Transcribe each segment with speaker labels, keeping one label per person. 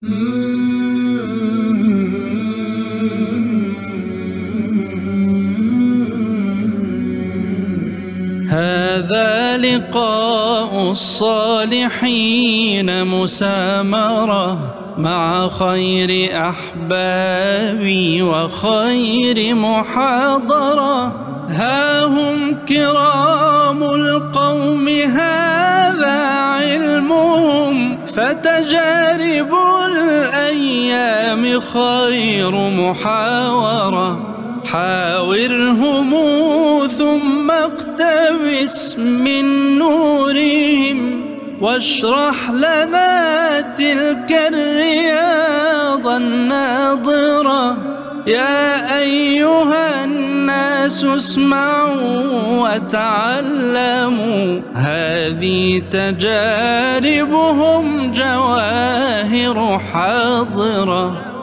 Speaker 1: هذا لقاء الصالحين مسامرة مع خير أحبابي وخير محاضرة ها هم كرام القوم هذا علمهم فتجارب الأيام خير محاورة حاورهم ثم اقتبس من نورهم واشرح لنا تلك الرياض الناظرة يا أيها الناس اسمعوا وتعلموا هذه تجاربهم جواهر حاضرة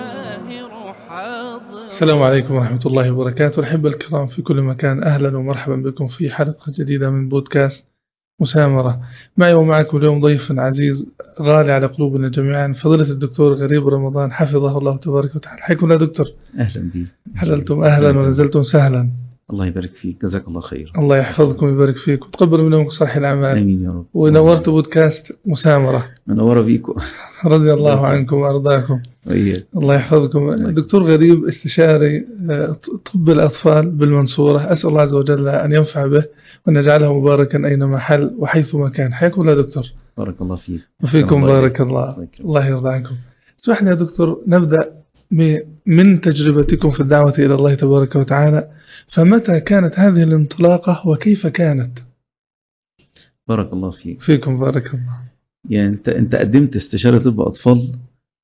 Speaker 2: السلام عليكم ورحمة الله وبركاته الأحبة الكرام في كل مكان أهلا ومرحبا بكم في حلقة جديدة من بودكاست مسامرة معي ومعكم اليوم ضيف عزيز غالي على قلوبنا جميعا فضيلة الدكتور غريب رمضان حفظه الله تبارك وتعالى حياكم الله دكتور
Speaker 3: أهلا بك
Speaker 2: حللتم أهلا ونزلتم سهلا
Speaker 3: الله يبارك فيك جزاك الله خير
Speaker 2: الله يحفظكم ويبارك فيك وتقبل منكم صالح الأعمال
Speaker 3: آمين يا رب
Speaker 2: ونورت بودكاست مسامرة
Speaker 3: منورة بيكم
Speaker 2: رضي الله عنكم وأرضاكم
Speaker 3: وإياك
Speaker 2: الله يحفظكم دكتور غريب استشاري آه، طب الأطفال بالمنصورة أسأل الله عز وجل أن ينفع به وأن يجعله مباركا أينما حل وحيثما كان حياكم الله دكتور
Speaker 3: بارك الله فيك
Speaker 2: وفيكم
Speaker 3: الله
Speaker 2: بارك
Speaker 3: يبارك.
Speaker 2: الله
Speaker 3: الله يكرمك.
Speaker 2: الله يرضى عنكم اسمح لي يا دكتور نبدأ م- من تجربتكم في الدعوة إلى الله تبارك وتعالى فمتى كانت هذه الانطلاقة وكيف كانت
Speaker 3: بارك الله فيك
Speaker 2: فيكم بارك الله
Speaker 3: يعني أنت أنت قدمت استشارة طب أطفال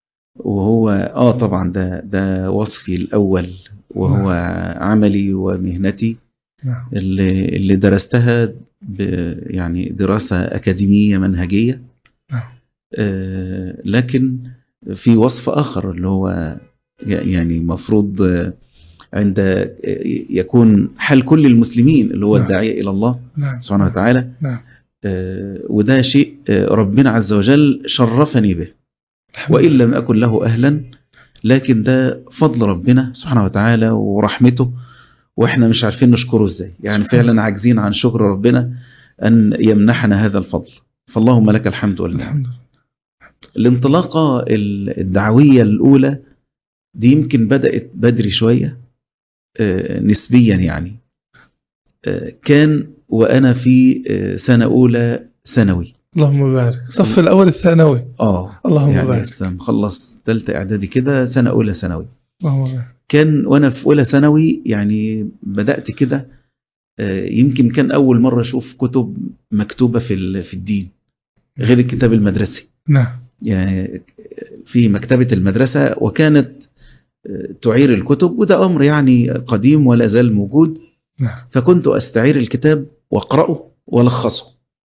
Speaker 3: وهو آه طبعا ده ده وصفي الأول وهو عملي ومهنتي
Speaker 2: نعم
Speaker 3: اللي اللي درستها ب يعني دراسة أكاديمية منهجية
Speaker 2: نعم
Speaker 3: آه، لكن في وصف آخر اللي هو ي- يعني مفروض آه، عند آه، يكون حال كل المسلمين اللي هو
Speaker 2: نعم.
Speaker 3: الداعية إلى الله
Speaker 2: نعم
Speaker 3: سبحانه وتعالى
Speaker 2: نعم
Speaker 3: آه، وده شيء آه، ربنا عز وجل شرفني به
Speaker 2: الحمد
Speaker 3: وإن لم أكن له أهلا لكن ده فضل ربنا سبحانه وتعالى ورحمته وإحنا مش عارفين نشكره إزاي يعني
Speaker 2: سبحان
Speaker 3: فعلا عاجزين عن شكر ربنا أن يمنحنا هذا الفضل فاللهم لك الحمد والنعم
Speaker 2: الحمد لله
Speaker 3: الانطلاقة الدعوية الأولى دي يمكن بدأت بدري شوية آه، نسبيا يعني آه، كان وأنا في آه، سنة أولى ثانوي
Speaker 2: اللهم بارك صف الأول الثانوي
Speaker 3: اه
Speaker 2: اللهم
Speaker 3: يعني
Speaker 2: بارك
Speaker 3: لسه مخلص ثالثة إعدادي كده سنة أولى ثانوي
Speaker 2: اللهم بارك
Speaker 3: كان وأنا في أولى ثانوي يعني بدأت كده آه، يمكن كان أول مرة أشوف كتب مكتوبة في ال- في الدين غير الكتاب المدرسي
Speaker 2: نعم
Speaker 3: يعني في مكتبة المدرسة وكانت تعير الكتب وده أمر يعني قديم ولا زال موجود
Speaker 2: نعم
Speaker 3: فكنت أستعير الكتاب وأقرأه وألخصه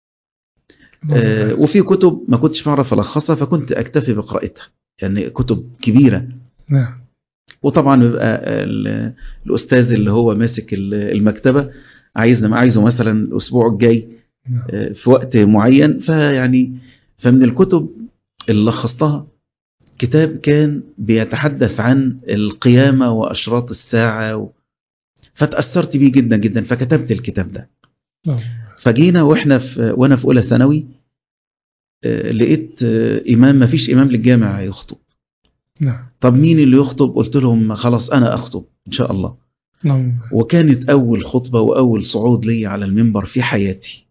Speaker 2: اللهم
Speaker 3: آه،
Speaker 2: بارك.
Speaker 3: وفي كتب ما كنتش بعرف ألخصها فكنت أكتفي بقراءتها يعني كتب كبيرة
Speaker 2: نعم
Speaker 3: وطبعا بيبقى ال- الأستاذ اللي هو ماسك ال- المكتبة عايزنا عايزه مثلا الأسبوع الجاي
Speaker 2: نعم
Speaker 3: آه، في وقت معين فيعني فمن الكتب اللي لخصتها كتاب كان بيتحدث عن القيامة وأشراط الساعة و... فتأثرت بيه جدا جدا فكتبت الكتاب ده
Speaker 2: اللهم
Speaker 3: فجينا واحنا في وانا في اولى ثانوي آه، لقيت آه، امام ما فيش امام للجامع يخطب
Speaker 2: نعم
Speaker 3: طب مين اللي يخطب قلت لهم خلاص انا اخطب ان شاء الله
Speaker 2: اللهم بارك.
Speaker 3: وكانت اول خطبه واول صعود لي على المنبر في حياتي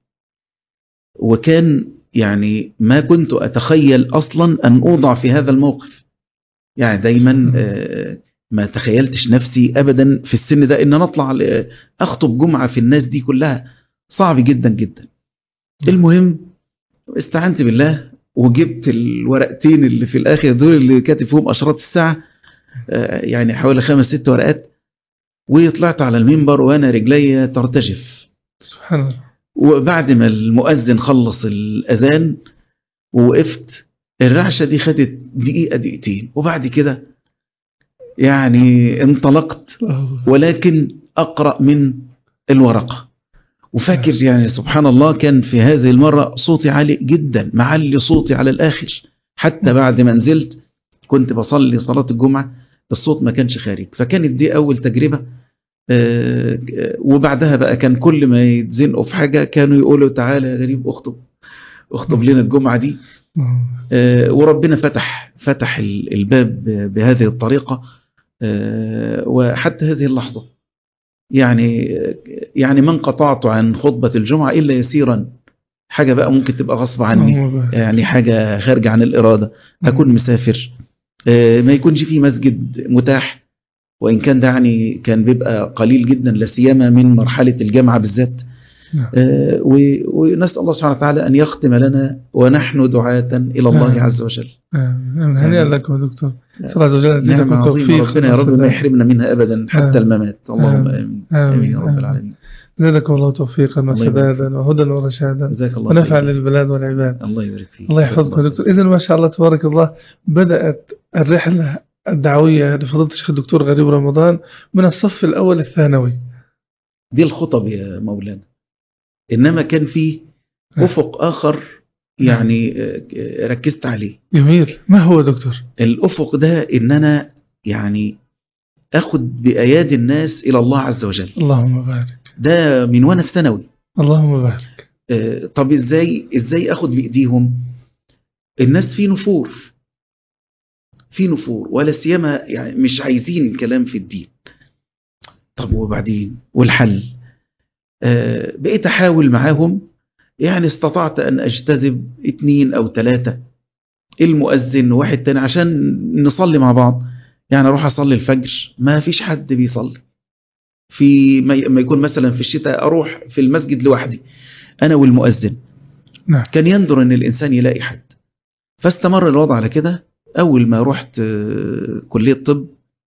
Speaker 3: وكان يعني ما كنت اتخيل اصلا ان اوضع في هذا الموقف يعني دايما آه، ما تخيلتش نفسي ابدا في السن ده ان انا اطلع ل- اخطب جمعه في الناس دي كلها صعب جدا جدا المهم استعنت بالله وجبت الورقتين اللي في الاخر دول اللي كاتب فيهم اشراط الساعه آه، يعني حوالي خمس ست ورقات وطلعت على المنبر وانا رجلي ترتجف
Speaker 2: سبحان الله
Speaker 3: وبعد ما المؤذن خلص الاذان ووقفت الرعشه دي خدت دقيقه دقيقتين وبعد كده يعني انطلقت
Speaker 2: الله
Speaker 3: ولكن اقرا من الورقه وفاكر يعني سبحان الله كان في هذه المره صوتي عالي جدا معلي صوتي على الاخر حتى بعد ما نزلت كنت بصلي صلاة الجمعة الصوت ما كانش خارج فكانت دي أول تجربة آه، آه، وبعدها بقى كان كل ما يتزنقوا في حاجة كانوا يقولوا تعالى يا غريب اخطب اخطب لنا الجمعة دي آه، وربنا فتح فتح ال- الباب بهذه الطريقة آه، وحتى هذه اللحظة يعني يعني ما انقطعت عن خطبة الجمعة إلا يسيرا حاجة بقى ممكن تبقى غصب عني
Speaker 2: اللهم بارك.
Speaker 3: يعني حاجة خارجة عن الإرادة أكون مسافر آه، ما يكونش في مسجد متاح وإن كان ده يعني كان بيبقى قليل جدا لا سيما من مرحلة الجامعة بالذات
Speaker 2: نعم.
Speaker 3: آه، و- ونسأل الله سبحانه وتعالى أن يختم لنا ونحن دعاة إلى الله
Speaker 2: نعم.
Speaker 3: عز وجل
Speaker 2: آمين. هنيئا
Speaker 3: آمين.
Speaker 2: لكم يا دكتور صلى الله عز وجل
Speaker 3: نعم
Speaker 2: يزيدكم
Speaker 3: عظيمة
Speaker 2: توفيق
Speaker 3: ربنا يا رب ما
Speaker 2: وسداد.
Speaker 3: يحرمنا منها أبدا حتى
Speaker 2: آمين.
Speaker 3: الممات اللهم
Speaker 2: آمين.
Speaker 3: آمين
Speaker 2: آمين.
Speaker 3: آمين يا رب
Speaker 2: آمين.
Speaker 3: العالمين
Speaker 2: زادكم الله توفيقا
Speaker 3: الله يبارك
Speaker 2: وسدادا وهدى ورشادا
Speaker 3: جزاك الله
Speaker 2: ونفع
Speaker 3: خير.
Speaker 2: للبلاد والعباد
Speaker 3: الله يبارك فيك
Speaker 2: الله يحفظكم يا دكتور إذا ما شاء الله تبارك الله بدأت الرحلة الدعوية لفضيلة الشيخ الدكتور غريب رمضان من الصف الأول الثانوي
Speaker 3: دي الخطب يا مولانا إنما كان في أفق آخر يعني آه، آه، ركزت عليه
Speaker 2: جميل ما هو دكتور
Speaker 3: الأفق ده إن أنا يعني أخد بأيادي الناس إلى الله عز وجل
Speaker 2: اللهم بارك
Speaker 3: ده من وأنا في ثانوي
Speaker 2: اللهم بارك
Speaker 3: آه، طب إزاي إزاي أخد بإيديهم الناس في نفور في نفور ولا سيما يعني مش عايزين كلام في الدين طب وبعدين والحل آه، بقيت أحاول معاهم يعني استطعت أن أجتذب اتنين أو ثلاثة المؤذن وواحد تاني عشان نصلي مع بعض يعني أروح أصلي الفجر ما فيش حد بيصلي في ما ي- ما يكون مثلا في الشتاء أروح في المسجد لوحدي أنا والمؤذن
Speaker 2: نعم.
Speaker 3: كان يندر أن الإنسان يلاقي حد فاستمر الوضع على كده أول ما رحت آه، كلية طب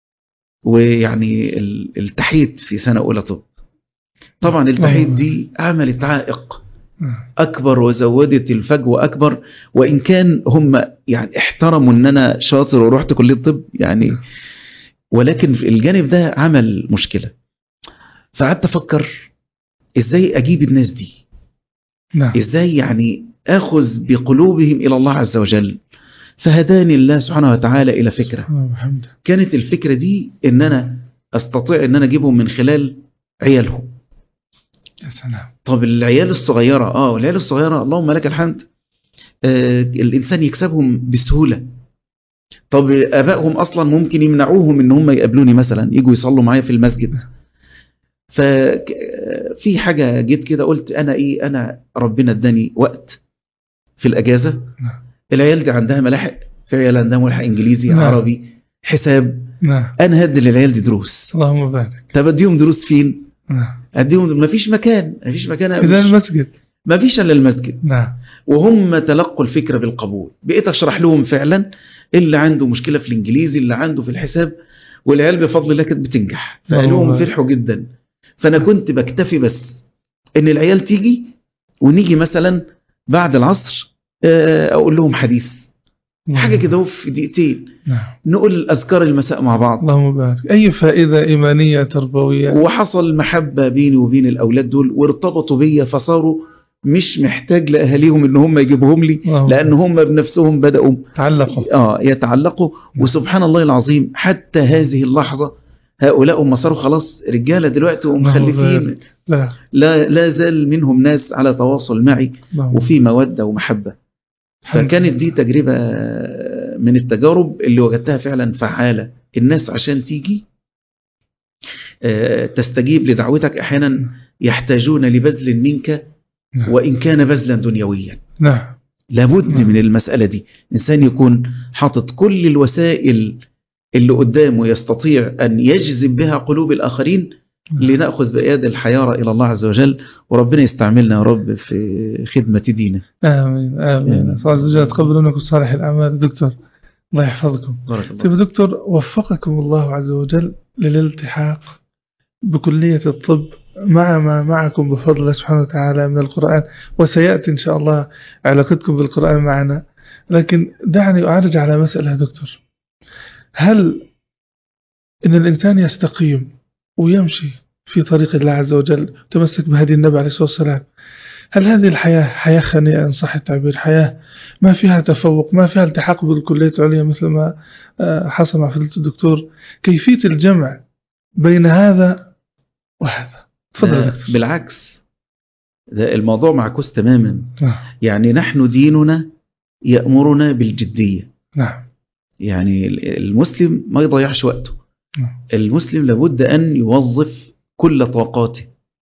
Speaker 3: ويعني ال- التحيت في سنة أولى طب طبعا التحيت دي عملت عائق
Speaker 2: نعم.
Speaker 3: أكبر وزودت الفجوة أكبر وإن كان هم يعني احترموا أن أنا شاطر ورحت كلية طب يعني ولكن في الجانب ده عمل مشكلة فقعدت أفكر إزاي أجيب الناس دي
Speaker 2: نعم
Speaker 3: إزاي يعني أخذ بقلوبهم إلى الله عز وجل فهداني الله سبحانه وتعالى إلى فكرة
Speaker 2: سبحانه وبحمده
Speaker 3: كانت الفكرة دي إن أنا أستطيع إن أنا أجيبهم من خلال عيالهم
Speaker 2: يا سلام
Speaker 3: طب العيال الصغيرة اه العيال الصغيرة اللهم لك الحمد آه الإنسان يكسبهم بسهولة طب آبائهم أصلا ممكن يمنعوهم إن هم يقابلوني مثلا يجوا يصلوا معايا في المسجد ففي حاجة جيت كده قلت أنا إيه أنا ربنا اداني وقت في الأجازة
Speaker 2: نعم.
Speaker 3: العيال دي عندها ملاحق في عيال عندها ملحق إنجليزي
Speaker 2: نعم.
Speaker 3: عربي حساب
Speaker 2: نعم
Speaker 3: أنا هدي للعيال دي دروس
Speaker 2: اللهم بارك
Speaker 3: طب أديهم دروس فين؟
Speaker 2: نعم
Speaker 3: أديهم مفيش مكان مفيش مكان
Speaker 2: إذا المسجد
Speaker 3: مفيش إلا المسجد
Speaker 2: نعم
Speaker 3: وهم تلقوا الفكرة بالقبول بقيت أشرح لهم فعلا اللي عنده مشكلة في الإنجليزي اللي عنده في الحساب والعيال بفضل الله كانت بتنجح فقالوهم
Speaker 2: الله.
Speaker 3: فرحوا جدا فأنا كنت بكتفي بس إن العيال تيجي ونيجي مثلا بعد العصر آه، أقول لهم حديث حاجة كده أهو في دقيقتين
Speaker 2: نعم
Speaker 3: نقول أذكار المساء مع بعض
Speaker 2: اللهم بارك أي فائدة إيمانية تربوية
Speaker 3: وحصل محبة بيني وبين الأولاد دول وارتبطوا بيا فصاروا مش محتاج لأهاليهم إن هم يجيبوهم لي
Speaker 2: اللهم
Speaker 3: لأن هم بنفسهم بدأوا
Speaker 2: تعلقوا
Speaker 3: آه يتعلقوا وسبحان الله العظيم حتى هذه اللحظة هؤلاء هم صاروا خلاص رجالة دلوقتي ومخلفين
Speaker 2: لا
Speaker 3: لا, لا زال منهم ناس على تواصل معي
Speaker 2: اللهم
Speaker 3: وفي مودة ومحبة
Speaker 2: الحمد
Speaker 3: فكانت دي
Speaker 2: لله.
Speaker 3: تجربة من التجارب اللي وجدتها فعلا فعالة الناس عشان تيجي آه، تستجيب لدعوتك أحيانا يحتاجون لبذل منك
Speaker 2: نعم.
Speaker 3: وإن كان بذلا دنيويا
Speaker 2: نعم
Speaker 3: لابد
Speaker 2: نعم.
Speaker 3: من المسألة دي إنسان يكون حاطط كل الوسائل اللي قدامه يستطيع أن يجذب بها قلوب الآخرين لنأخذ بأياد الحيارى إلى الله عز وجل وربنا يستعملنا يا رب في خدمة دينه
Speaker 2: آمين آمين
Speaker 3: آمين.
Speaker 2: صلى الله عز وجل تقبل منكم صالح الأعمال دكتور الله يحفظكم
Speaker 3: بارك الله
Speaker 2: طيب دكتور وفقكم الله عز وجل للالتحاق بكلية الطب مع ما معكم بفضل الله سبحانه وتعالى من القرآن وسيأتي إن شاء الله علاقتكم بالقرآن معنا لكن دعني أعرج على مسألة يا دكتور هل إن الإنسان يستقيم ويمشي في طريق الله عز وجل تمسك بهدي النبي عليه الصلاة والسلام هل هذه الحياة حياة خنيئة إن صح التعبير حياة ما فيها تفوق ما فيها التحاق بالكلية العليا مثل ما آه، حصل مع فضيلة الدكتور كيفية الجمع بين هذا وهذا تفضل يا
Speaker 3: آه،
Speaker 2: دكتور.
Speaker 3: بالعكس ده الموضوع معكوس تماما
Speaker 2: نعم
Speaker 3: يعني نحن ديننا يأمرنا بالجدية
Speaker 2: نعم
Speaker 3: يعني المسلم ما يضيعش وقته
Speaker 2: نعم.
Speaker 3: المسلم لابد أن يوظف كل طاقاته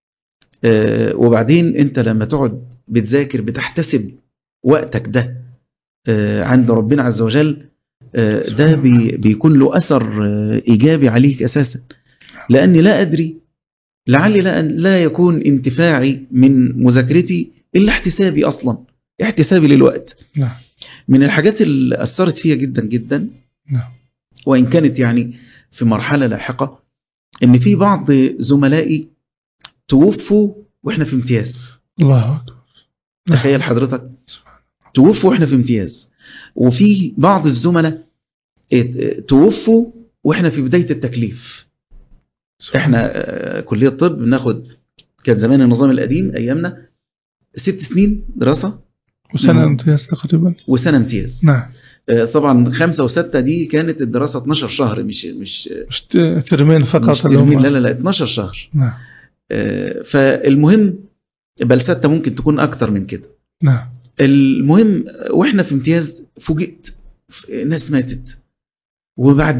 Speaker 3: آه، وبعدين أنت لما تقعد بتذاكر بتحتسب وقتك ده آه، عند ربنا عز وجل آه، ده
Speaker 2: سبحان
Speaker 3: بي بيكون له أثر آه، إيجابي عليك أساسا لأني لا أدري لعلي لا, لا يكون انتفاعي من مذاكرتي إلا احتسابي أصلا احتسابي للوقت
Speaker 2: نعم
Speaker 3: من الحاجات اللي أثرت فيها جدا جدا
Speaker 2: نعم
Speaker 3: وإن كانت يعني في مرحلة لاحقة إن في بعض زملائي توفوا وإحنا في امتياز
Speaker 2: الله أكبر نعم.
Speaker 3: تخيل حضرتك توفوا وإحنا في امتياز وفي بعض الزملاء ات- توفوا وإحنا في بداية التكليف
Speaker 2: سبحان
Speaker 3: إحنا آه، كلية طب بناخد كان زمان النظام القديم أيامنا ست سنين دراسة
Speaker 2: وسنة
Speaker 3: نعم.
Speaker 2: امتياز تقريبا
Speaker 3: وسنة امتياز
Speaker 2: نعم
Speaker 3: آه، طبعا خمسة وستة دي كانت الدراسة 12 شهر مش مش
Speaker 2: مش ت- ترمين فقط
Speaker 3: مش
Speaker 2: اللي هم-
Speaker 3: ترمين لا لا لا 12 شهر
Speaker 2: نعم
Speaker 3: آه، فالمهم بل ستة ممكن تكون أكتر من كده
Speaker 2: نعم
Speaker 3: المهم وإحنا في امتياز فوجئت ناس ماتت وبعد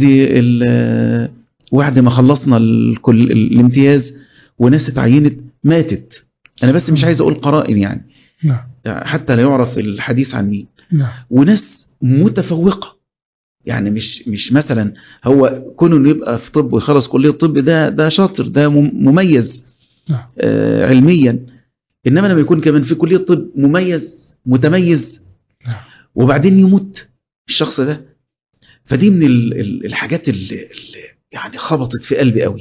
Speaker 3: ال وبعد ما خلصنا الكل الامتياز وناس اتعينت ماتت أنا بس مش عايز أقول قرائن يعني
Speaker 2: نعم
Speaker 3: حتى لا يعرف الحديث عن مين
Speaker 2: نعم
Speaker 3: وناس متفوقة يعني مش مش مثلا هو كونه انه يبقى في طب ويخلص كلية طب ده ده شاطر ده مم- مميز
Speaker 2: نعم.
Speaker 3: آه علميا انما لما يكون كمان في كلية طب مميز متميز
Speaker 2: نعم.
Speaker 3: وبعدين يموت الشخص ده فدي من ال- ال- الحاجات اللي, اللي يعني خبطت في قلبي قوي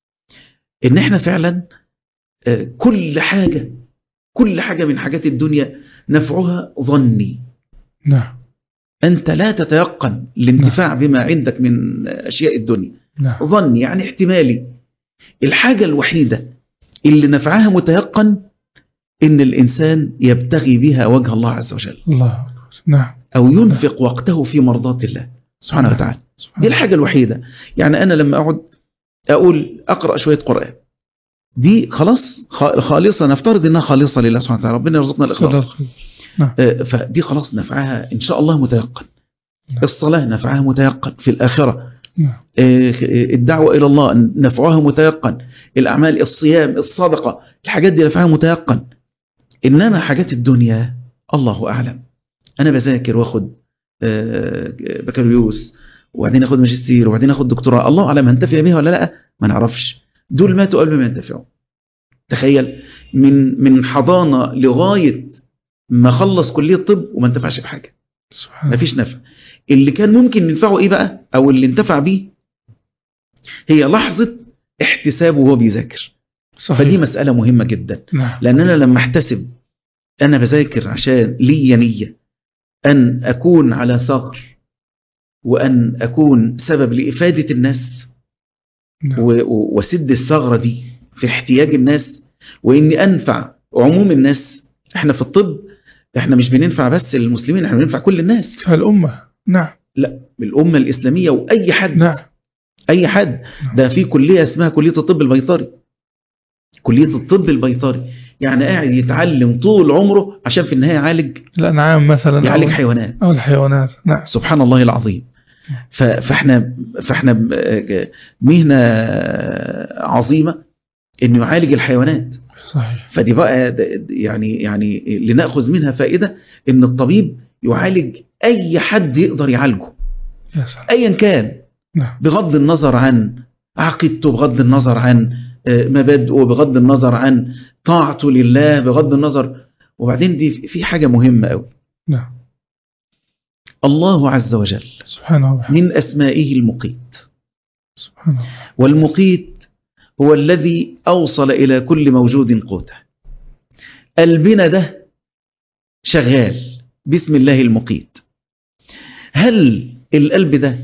Speaker 3: ان احنا فعلا آه، كل حاجة كل حاجة من حاجات الدنيا نفعها ظني
Speaker 2: نعم
Speaker 3: أنت لا تتيقن الانتفاع بما عندك من أشياء الدنيا
Speaker 2: نعم
Speaker 3: ظني يعني احتمالي الحاجة الوحيدة اللي نفعها متيقن إن الإنسان يبتغي بها وجه الله عز وجل
Speaker 2: الله أكبر نعم
Speaker 3: أو ينفق وقته في مرضاة الله سبحانه
Speaker 2: نعم.
Speaker 3: وتعالى
Speaker 2: سبحان
Speaker 3: دي الحاجة الوحيدة يعني أنا لما أقعد أقول أقرأ شوية قرآن دي خلاص خ- خالصة نفترض إنها خالصة لله سبحانه وتعالى ربنا يرزقنا
Speaker 2: صلى الله
Speaker 3: الإخلاص
Speaker 2: عليه وسلم.
Speaker 3: آه، فدي خلاص نفعها إن شاء الله متيقن
Speaker 2: نعم.
Speaker 3: الصلاة نفعها متيقن في الآخرة
Speaker 2: نعم
Speaker 3: آه، الدعوة إلى الله نفعها متيقن الأعمال الصيام الصدقة الحاجات دي نفعها متيقن إنما حاجات الدنيا الله أعلم أنا بذاكر واخد آه، بكالوريوس وبعدين اخد ماجستير وبعدين اخد دكتوراه الله اعلم هنتفع بيها ولا لا ما نعرفش دول ماتوا قبل ما ينتفعوا تخيل من من حضانه لغايه ما خلص كليه طب وما انتفعش بحاجه
Speaker 2: سبحان
Speaker 3: ما فيش نفع اللي كان ممكن ينفعه ايه بقى او اللي انتفع بيه هي لحظه احتسابه وهو بيذاكر
Speaker 2: صحيح
Speaker 3: فدي مساله مهمه جدا
Speaker 2: نعم
Speaker 3: لان انا لما احتسب انا بذاكر عشان لي نيه ان اكون على ثغر وان اكون سبب لافاده الناس
Speaker 2: نعم.
Speaker 3: و- و- واسد الثغره دي في احتياج الناس واني انفع عموم الناس احنا في الطب احنا مش بننفع بس المسلمين احنا بننفع كل الناس
Speaker 2: فالأمة نعم
Speaker 3: الامه الاسلاميه واي حد
Speaker 2: نعم
Speaker 3: اي حد ده في كليه اسمها كليه الطب البيطري كليه الطب البيطري يعني قاعد يتعلم طول عمره عشان في النهايه يعالج
Speaker 2: الأنعام مثلا
Speaker 3: يعالج
Speaker 2: أو-
Speaker 3: حيوانات
Speaker 2: أو الحيوانات نعم
Speaker 3: سبحان الله العظيم ف- فاحنا فاحنا ب- مهنه عظيمه انه يعالج الحيوانات
Speaker 2: صحيح
Speaker 3: فدي بقى د- يعني يعني لناخذ منها فائده ان الطبيب يعالج اي حد يقدر يعالجه
Speaker 2: يا سلام
Speaker 3: ايا كان
Speaker 2: نعم
Speaker 3: بغض النظر عن عقيدته بغض النظر عن آه، مبادئه بغض النظر عن طاعته لله بغض النظر وبعدين دي في حاجه مهمه قوي
Speaker 2: نعم
Speaker 3: الله عز وجل
Speaker 2: سبحانه وبحمده
Speaker 3: من اسمائه المقيت
Speaker 2: سبحان الله
Speaker 3: والمقيت هو الذي أوصل إلى كل موجود قوته قلبنا ده شغال بسم الله المقيت هل القلب ده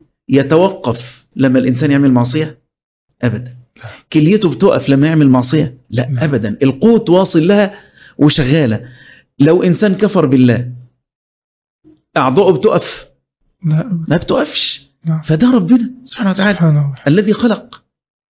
Speaker 3: يتوقف لما الإنسان يعمل معصية؟ أبدا كليته بتقف لما يعمل معصية؟ لا
Speaker 2: نعم.
Speaker 3: أبدا القوت واصل لها وشغالة لو إنسان كفر بالله أعضاؤه بتقف
Speaker 2: لا أبدا
Speaker 3: ما بتقفش
Speaker 2: نعم.
Speaker 3: فده ربنا سبحانه وتعالى
Speaker 2: سبحانه وتعالى
Speaker 3: الذي خلق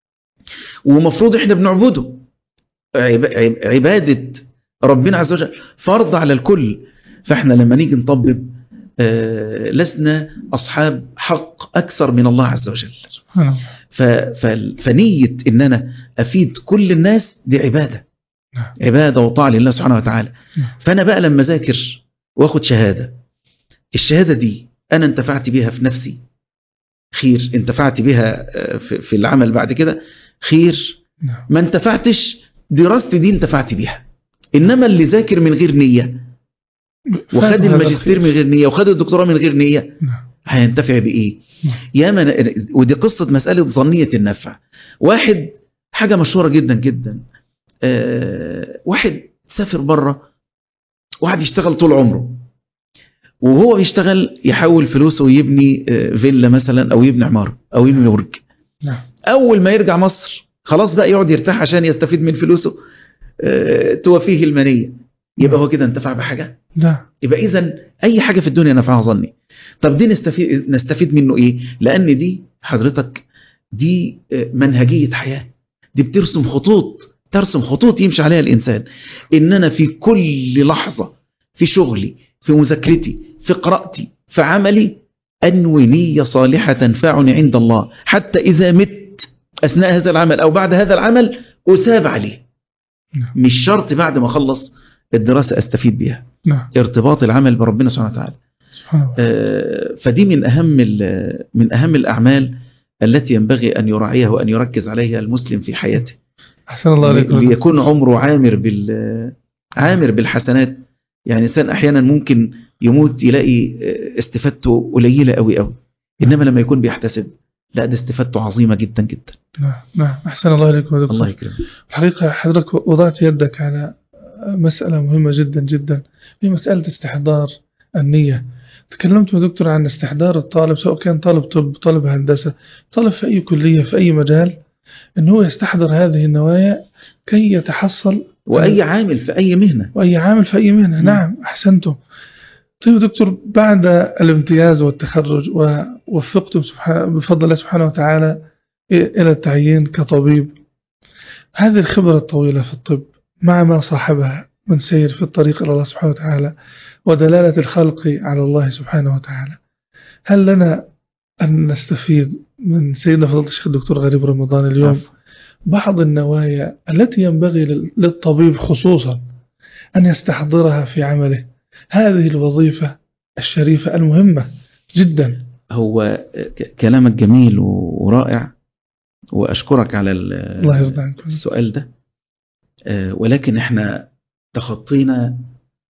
Speaker 3: ومفروض احنا بنعبده عب- عب- عبادة ربنا عز وجل فرض على الكل فاحنا لما نيجي نطبب آه، لسنا أصحاب حق أكثر من الله عز وجل
Speaker 2: سبحانه وتعالى
Speaker 3: ف- ف- فنية إن أنا أفيد كل الناس دي عبادة
Speaker 2: نعم.
Speaker 3: عبادة وطاعة لله سبحانه وتعالى
Speaker 2: نعم.
Speaker 3: فأنا بقى لما ذاكر وأخد شهادة الشهادة دي أنا انتفعت بيها في نفسي خير انتفعت بها آه، في في العمل بعد كده خير
Speaker 2: نعم
Speaker 3: ما انتفعتش دراستي دي انتفعت بيها إنما اللي ذاكر من غير نية وخد
Speaker 2: فهم هذا
Speaker 3: الماجستير
Speaker 2: الخير.
Speaker 3: من غير نية وخد الدكتوراه من غير نية
Speaker 2: نعم
Speaker 3: هينتفع بإيه
Speaker 2: نعم.
Speaker 3: يا من ودي قصة مسألة ظنية النفع واحد حاجة مشهورة جدا جدا آه واحد سافر بره وقعد يشتغل طول عمره وهو بيشتغل يحول فلوسه ويبني آه، فيلا مثلا او يبني عمارة او يبني برج
Speaker 2: نعم
Speaker 3: اول ما يرجع مصر خلاص بقى يقعد يرتاح عشان يستفيد من فلوسه آه، توفيه المنية يبقى هو كده انتفع بحاجة
Speaker 2: لا
Speaker 3: يبقى اذا اي حاجه في الدنيا نفعها ظني طب دي نستفيد نستفيد منه ايه لان دي حضرتك دي آه، منهجيه حياه دي بترسم خطوط ترسم خطوط يمشي عليها الانسان ان انا في كل لحظه في شغلي في مذاكرتي في قراءتي في عملي انوي نيه صالحه تنفعني عند الله حتى اذا مت اثناء هذا العمل او بعد هذا العمل اثاب عليه
Speaker 2: نعم.
Speaker 3: مش شرط بعد ما اخلص الدراسه استفيد بيها
Speaker 2: نعم
Speaker 3: ارتباط العمل بربنا سبحانه وتعالى
Speaker 2: سبحانه وتعالى
Speaker 3: آه، فدي من أهم ال- من أهم الأعمال التي ينبغي أن يراعيها وأن يركز عليها المسلم في حياته
Speaker 2: أحسن الله عليك
Speaker 3: ليكون عمره عامر بال عامر بالحسنات يعني إنسان أحيانا ممكن يموت يلاقي آه، استفادته قليلة قوي قوي إنما لما يكون بيحتسب لا ده استفادته عظيمة جدا جدا
Speaker 2: نعم نعم أحسن الله عليك يا دكتور
Speaker 3: الله يكرمك
Speaker 2: الحقيقة حضرتك وضعت يدك على مسألة مهمة جدا جدا هي مسألة استحضار النية تكلمت يا دكتور عن استحضار الطالب سواء كان طالب طب طالب هندسة طالب في أي كلية في أي مجال أنه هو يستحضر هذه النوايا كي يتحصل
Speaker 3: وأي عامل في أي مهنة
Speaker 2: وأي عامل في أي مهنة
Speaker 3: مم.
Speaker 2: نعم أحسنتم طيب يا دكتور بعد الامتياز والتخرج ووفقتم سبحانه بفضل الله سبحانه وتعالى إلى التعيين كطبيب هذه الخبرة الطويلة في الطب مع ما صاحبها من سير في الطريق إلى الله سبحانه وتعالى ودلالة الخلق على الله سبحانه وتعالى هل لنا أن نستفيد من سيدنا فضيلة الشيخ الدكتور غريب رمضان اليوم
Speaker 3: عفو.
Speaker 2: بعض النوايا التي ينبغي لل- للطبيب خصوصا أن يستحضرها في عمله هذه الوظيفة الشريفة المهمة جدا
Speaker 3: هو ك- كلامك جميل و- ورائع وأشكرك على ال-
Speaker 2: الله يرضى عنك
Speaker 3: السؤال ده آه، ولكن احنا تخطينا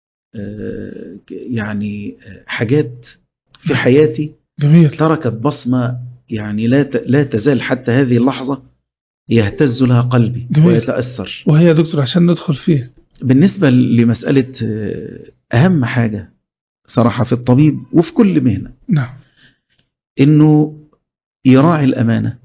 Speaker 3: آه، ك- يعني آه، حاجات في حياتي
Speaker 2: جميل
Speaker 3: تركت بصمة يعني لا ت- لا تزال حتى هذه اللحظة يهتز لها قلبي
Speaker 2: جميل.
Speaker 3: ويتأثر
Speaker 2: وهي يا دكتور عشان ندخل فيه
Speaker 3: بالنسبة لمسألة آه، أهم حاجة صراحة في الطبيب وفي كل مهنة
Speaker 2: نعم
Speaker 3: إنه يراعي الأمانة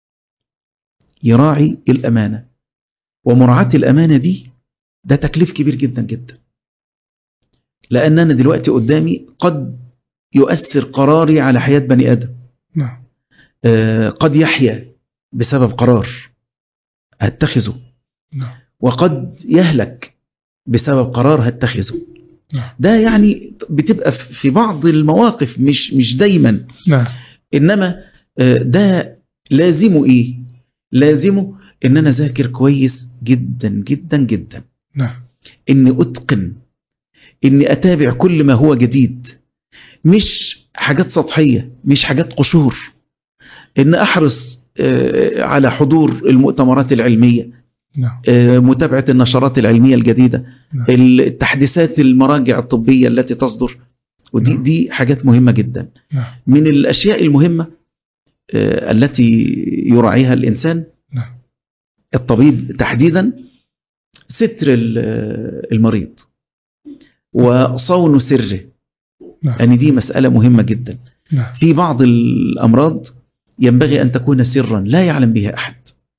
Speaker 3: يراعي الأمانة ومراعاة الأمانة دي ده تكليف كبير جدا جدا لأن أنا دلوقتي قدامي قد يؤثر قراري على حياة بني آدم
Speaker 2: نعم
Speaker 3: آه، قد يحيا بسبب قرار هتخذه
Speaker 2: نعم
Speaker 3: وقد يهلك بسبب قرار هتخذه
Speaker 2: نعم
Speaker 3: ده يعني بتبقى في بعض المواقف مش مش دايما
Speaker 2: نعم
Speaker 3: انما آه، ده لازمه ايه لازمه ان انا ذاكر كويس جدا جدا جدا
Speaker 2: نعم
Speaker 3: اني اتقن اني اتابع كل ما هو جديد مش حاجات سطحيه مش حاجات قشور ان احرص آه، على حضور المؤتمرات العلميه
Speaker 2: نعم
Speaker 3: آه، متابعه النشرات العلميه الجديده
Speaker 2: نعم.
Speaker 3: التحديثات المراجع الطبيه التي تصدر ودي
Speaker 2: نعم.
Speaker 3: دي حاجات مهمه جدا
Speaker 2: نعم
Speaker 3: من الاشياء المهمه آه، التي يراعيها الانسان
Speaker 2: نعم
Speaker 3: الطبيب تحديدا ستر ال- المريض وصون سره
Speaker 2: نعم
Speaker 3: يعني دي مسألة مهمة جدا
Speaker 2: نعم
Speaker 3: في بعض الأمراض ينبغي أن تكون سرا لا يعلم بها أحد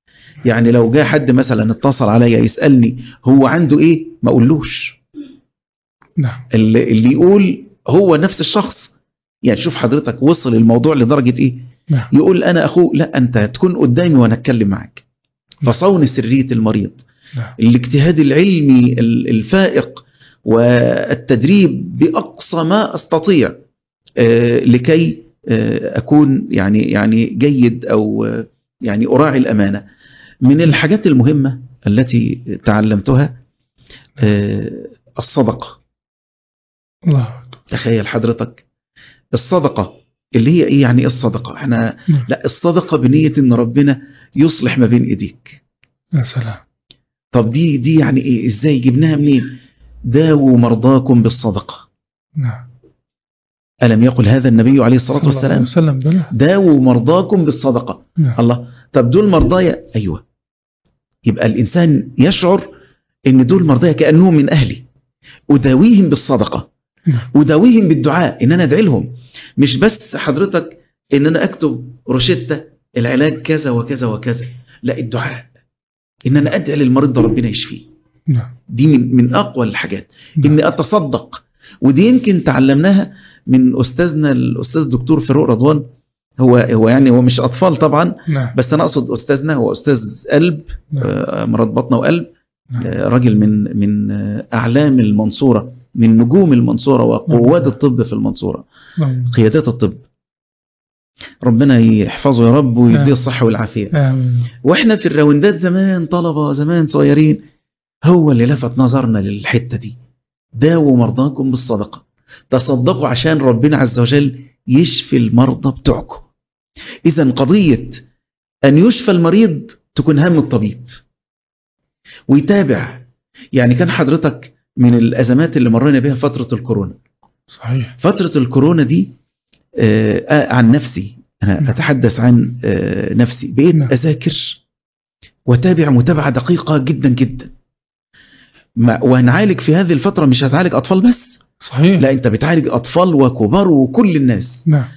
Speaker 3: يعني لو جاء حد مثلا اتصل عليا يسألني هو عنده ايه ما اقولوش
Speaker 2: نعم
Speaker 3: اللي, اللي يقول هو نفس الشخص يعني شوف حضرتك وصل الموضوع لدرجة ايه
Speaker 2: نعم
Speaker 3: يقول انا اخوه لا انت تكون قدامي وانا اتكلم معاك فصون سرية المريض
Speaker 2: نعم
Speaker 3: الاجتهاد العلمي ال- الفائق والتدريب بأقصى ما أستطيع آه، لكي آه، أكون يعني يعني جيد أو آه، يعني أراعي الأمانة من الحاجات المهمة التي تعلمتها آه، الصدقة
Speaker 2: الله أكبر
Speaker 3: تخيل حضرتك الصدقة اللي هي إيه يعني إيه الصدقة احنا
Speaker 2: نعم.
Speaker 3: لا الصدقة بنية إن ربنا يصلح ما بين إيديك
Speaker 2: يا سلام
Speaker 3: طب دي دي يعني ايه ازاي جبناها منين داووا مرضاكم بالصدقه
Speaker 2: نعم
Speaker 3: الم يقل هذا النبي عليه الصلاه
Speaker 2: صلى الله عليه
Speaker 3: والسلام
Speaker 2: وسلم بلى
Speaker 3: داووا مرضاكم بالصدقه
Speaker 2: نعم
Speaker 3: الله طب دول مرضايا ايوه يبقى الانسان يشعر ان دول مرضايا كانهم من اهلي اداويهم بالصدقه
Speaker 2: نعم
Speaker 3: اداويهم بالدعاء ان انا ادعي لهم مش بس حضرتك ان انا اكتب روشته العلاج كذا وكذا وكذا لا الدعاء ان انا ادعي للمريض ده ربنا يشفيه
Speaker 2: نعم
Speaker 3: دي من من اقوى الحاجات
Speaker 2: نعم.
Speaker 3: اني اتصدق ودي يمكن تعلمناها من استاذنا الاستاذ دكتور فاروق رضوان هو هو يعني هو مش اطفال طبعا
Speaker 2: نعم
Speaker 3: بس انا اقصد استاذنا هو استاذ قلب
Speaker 2: نعم.
Speaker 3: آه، امراض بطنه وقلب
Speaker 2: نعم.
Speaker 3: آه، راجل من من آه، اعلام المنصوره من نجوم المنصوره وقواد
Speaker 2: نعم.
Speaker 3: الطب في المنصوره
Speaker 2: نعم.
Speaker 3: قيادات الطب ربنا يحفظه يا رب ويديه
Speaker 2: نعم.
Speaker 3: الصحه والعافيه
Speaker 2: آمين
Speaker 3: واحنا في الراوندات زمان طلبة زمان صغيرين هو اللي لفت نظرنا للحتة دي داووا مرضاكم بالصدقة تصدقوا عشان ربنا عز وجل يشفي المرضى بتوعكم إذا قضية أن يشفى المريض تكون هم الطبيب ويتابع يعني كان حضرتك من الأزمات اللي مرينا بها فترة الكورونا
Speaker 2: صحيح
Speaker 3: فترة الكورونا دي آه آه، عن نفسي أنا
Speaker 2: نعم.
Speaker 3: أتحدث عن آه نفسي بقيت
Speaker 2: نعم.
Speaker 3: أذاكر وتابع متابعة دقيقة جدا جدا ما وهنعالج في هذه الفترة مش هتعالج أطفال بس
Speaker 2: صحيح
Speaker 3: لا أنت بتعالج أطفال وكبار وكل الناس
Speaker 2: نعم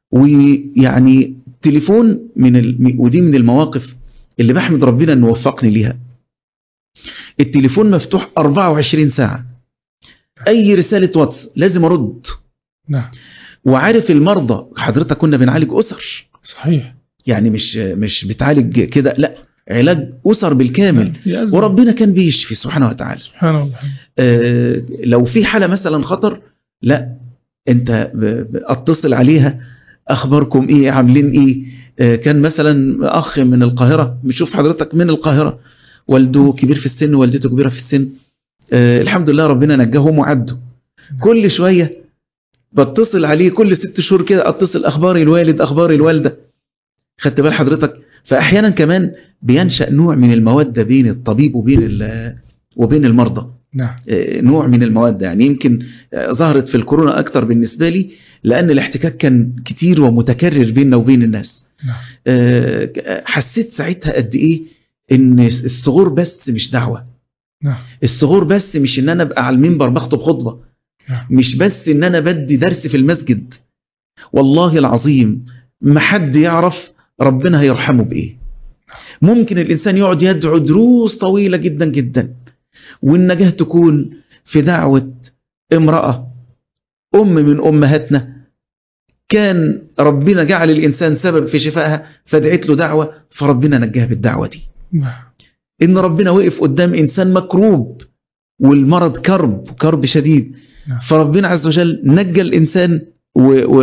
Speaker 3: ويعني تليفون من ال... ودي من المواقف اللي بحمد ربنا انه وفقني ليها التليفون مفتوح 24 ساعة اي رسالة واتس لازم ارد
Speaker 2: نعم
Speaker 3: وعارف المرضى حضرتك كنا بنعالج اسر
Speaker 2: صحيح
Speaker 3: يعني مش مش بتعالج كده لا علاج اسر بالكامل
Speaker 2: يا أزمة.
Speaker 3: وربنا كان بيشفي سبحانه وتعالى
Speaker 2: سبحان الله
Speaker 3: آه، لو في حالة مثلا خطر لا انت ب- ب- اتصل عليها اخباركم ايه عاملين ايه آه، كان مثلا اخ من القاهرة بشوف حضرتك من القاهرة والده كبير في السن والدته كبيرة في السن آه، الحمد لله ربنا نجاهم وعدوا كل شوية بتصل عليه كل ست شهور كده اتصل اخبار الوالد اخبار الوالدة خدت بال حضرتك فاحيانا كمان بينشأ نوع من المودة بين الطبيب وبين ال- وبين المرضى
Speaker 2: نعم
Speaker 3: آه، نوع من المودة يعني يمكن آه، ظهرت في الكورونا أكتر بالنسبة لي لأن الاحتكاك كان كتير ومتكرر بيننا وبين الناس
Speaker 2: نعم
Speaker 3: آه، ك- آه، حسيت ساعتها قد إيه إن الصغور بس مش دعوة
Speaker 2: نعم
Speaker 3: الصغور بس مش إن أنا أبقى على المنبر بخطب خطبة
Speaker 2: نعم
Speaker 3: مش بس إن أنا بدي درس في المسجد والله العظيم ما حد يعرف ربنا هيرحمه بإيه ممكن الإنسان يقعد يدعو دروس طويلة جدا جدا والنجاة تكون في دعوة امرأة أم من أمهاتنا كان ربنا جعل الإنسان سبب في شفائها فدعت له دعوة فربنا نجاها بالدعوة دي
Speaker 2: نعم
Speaker 3: إن ربنا وقف قدام إنسان مكروب والمرض كرب كرب شديد
Speaker 2: نعم.
Speaker 3: فربنا عز وجل نجى الإنسان و و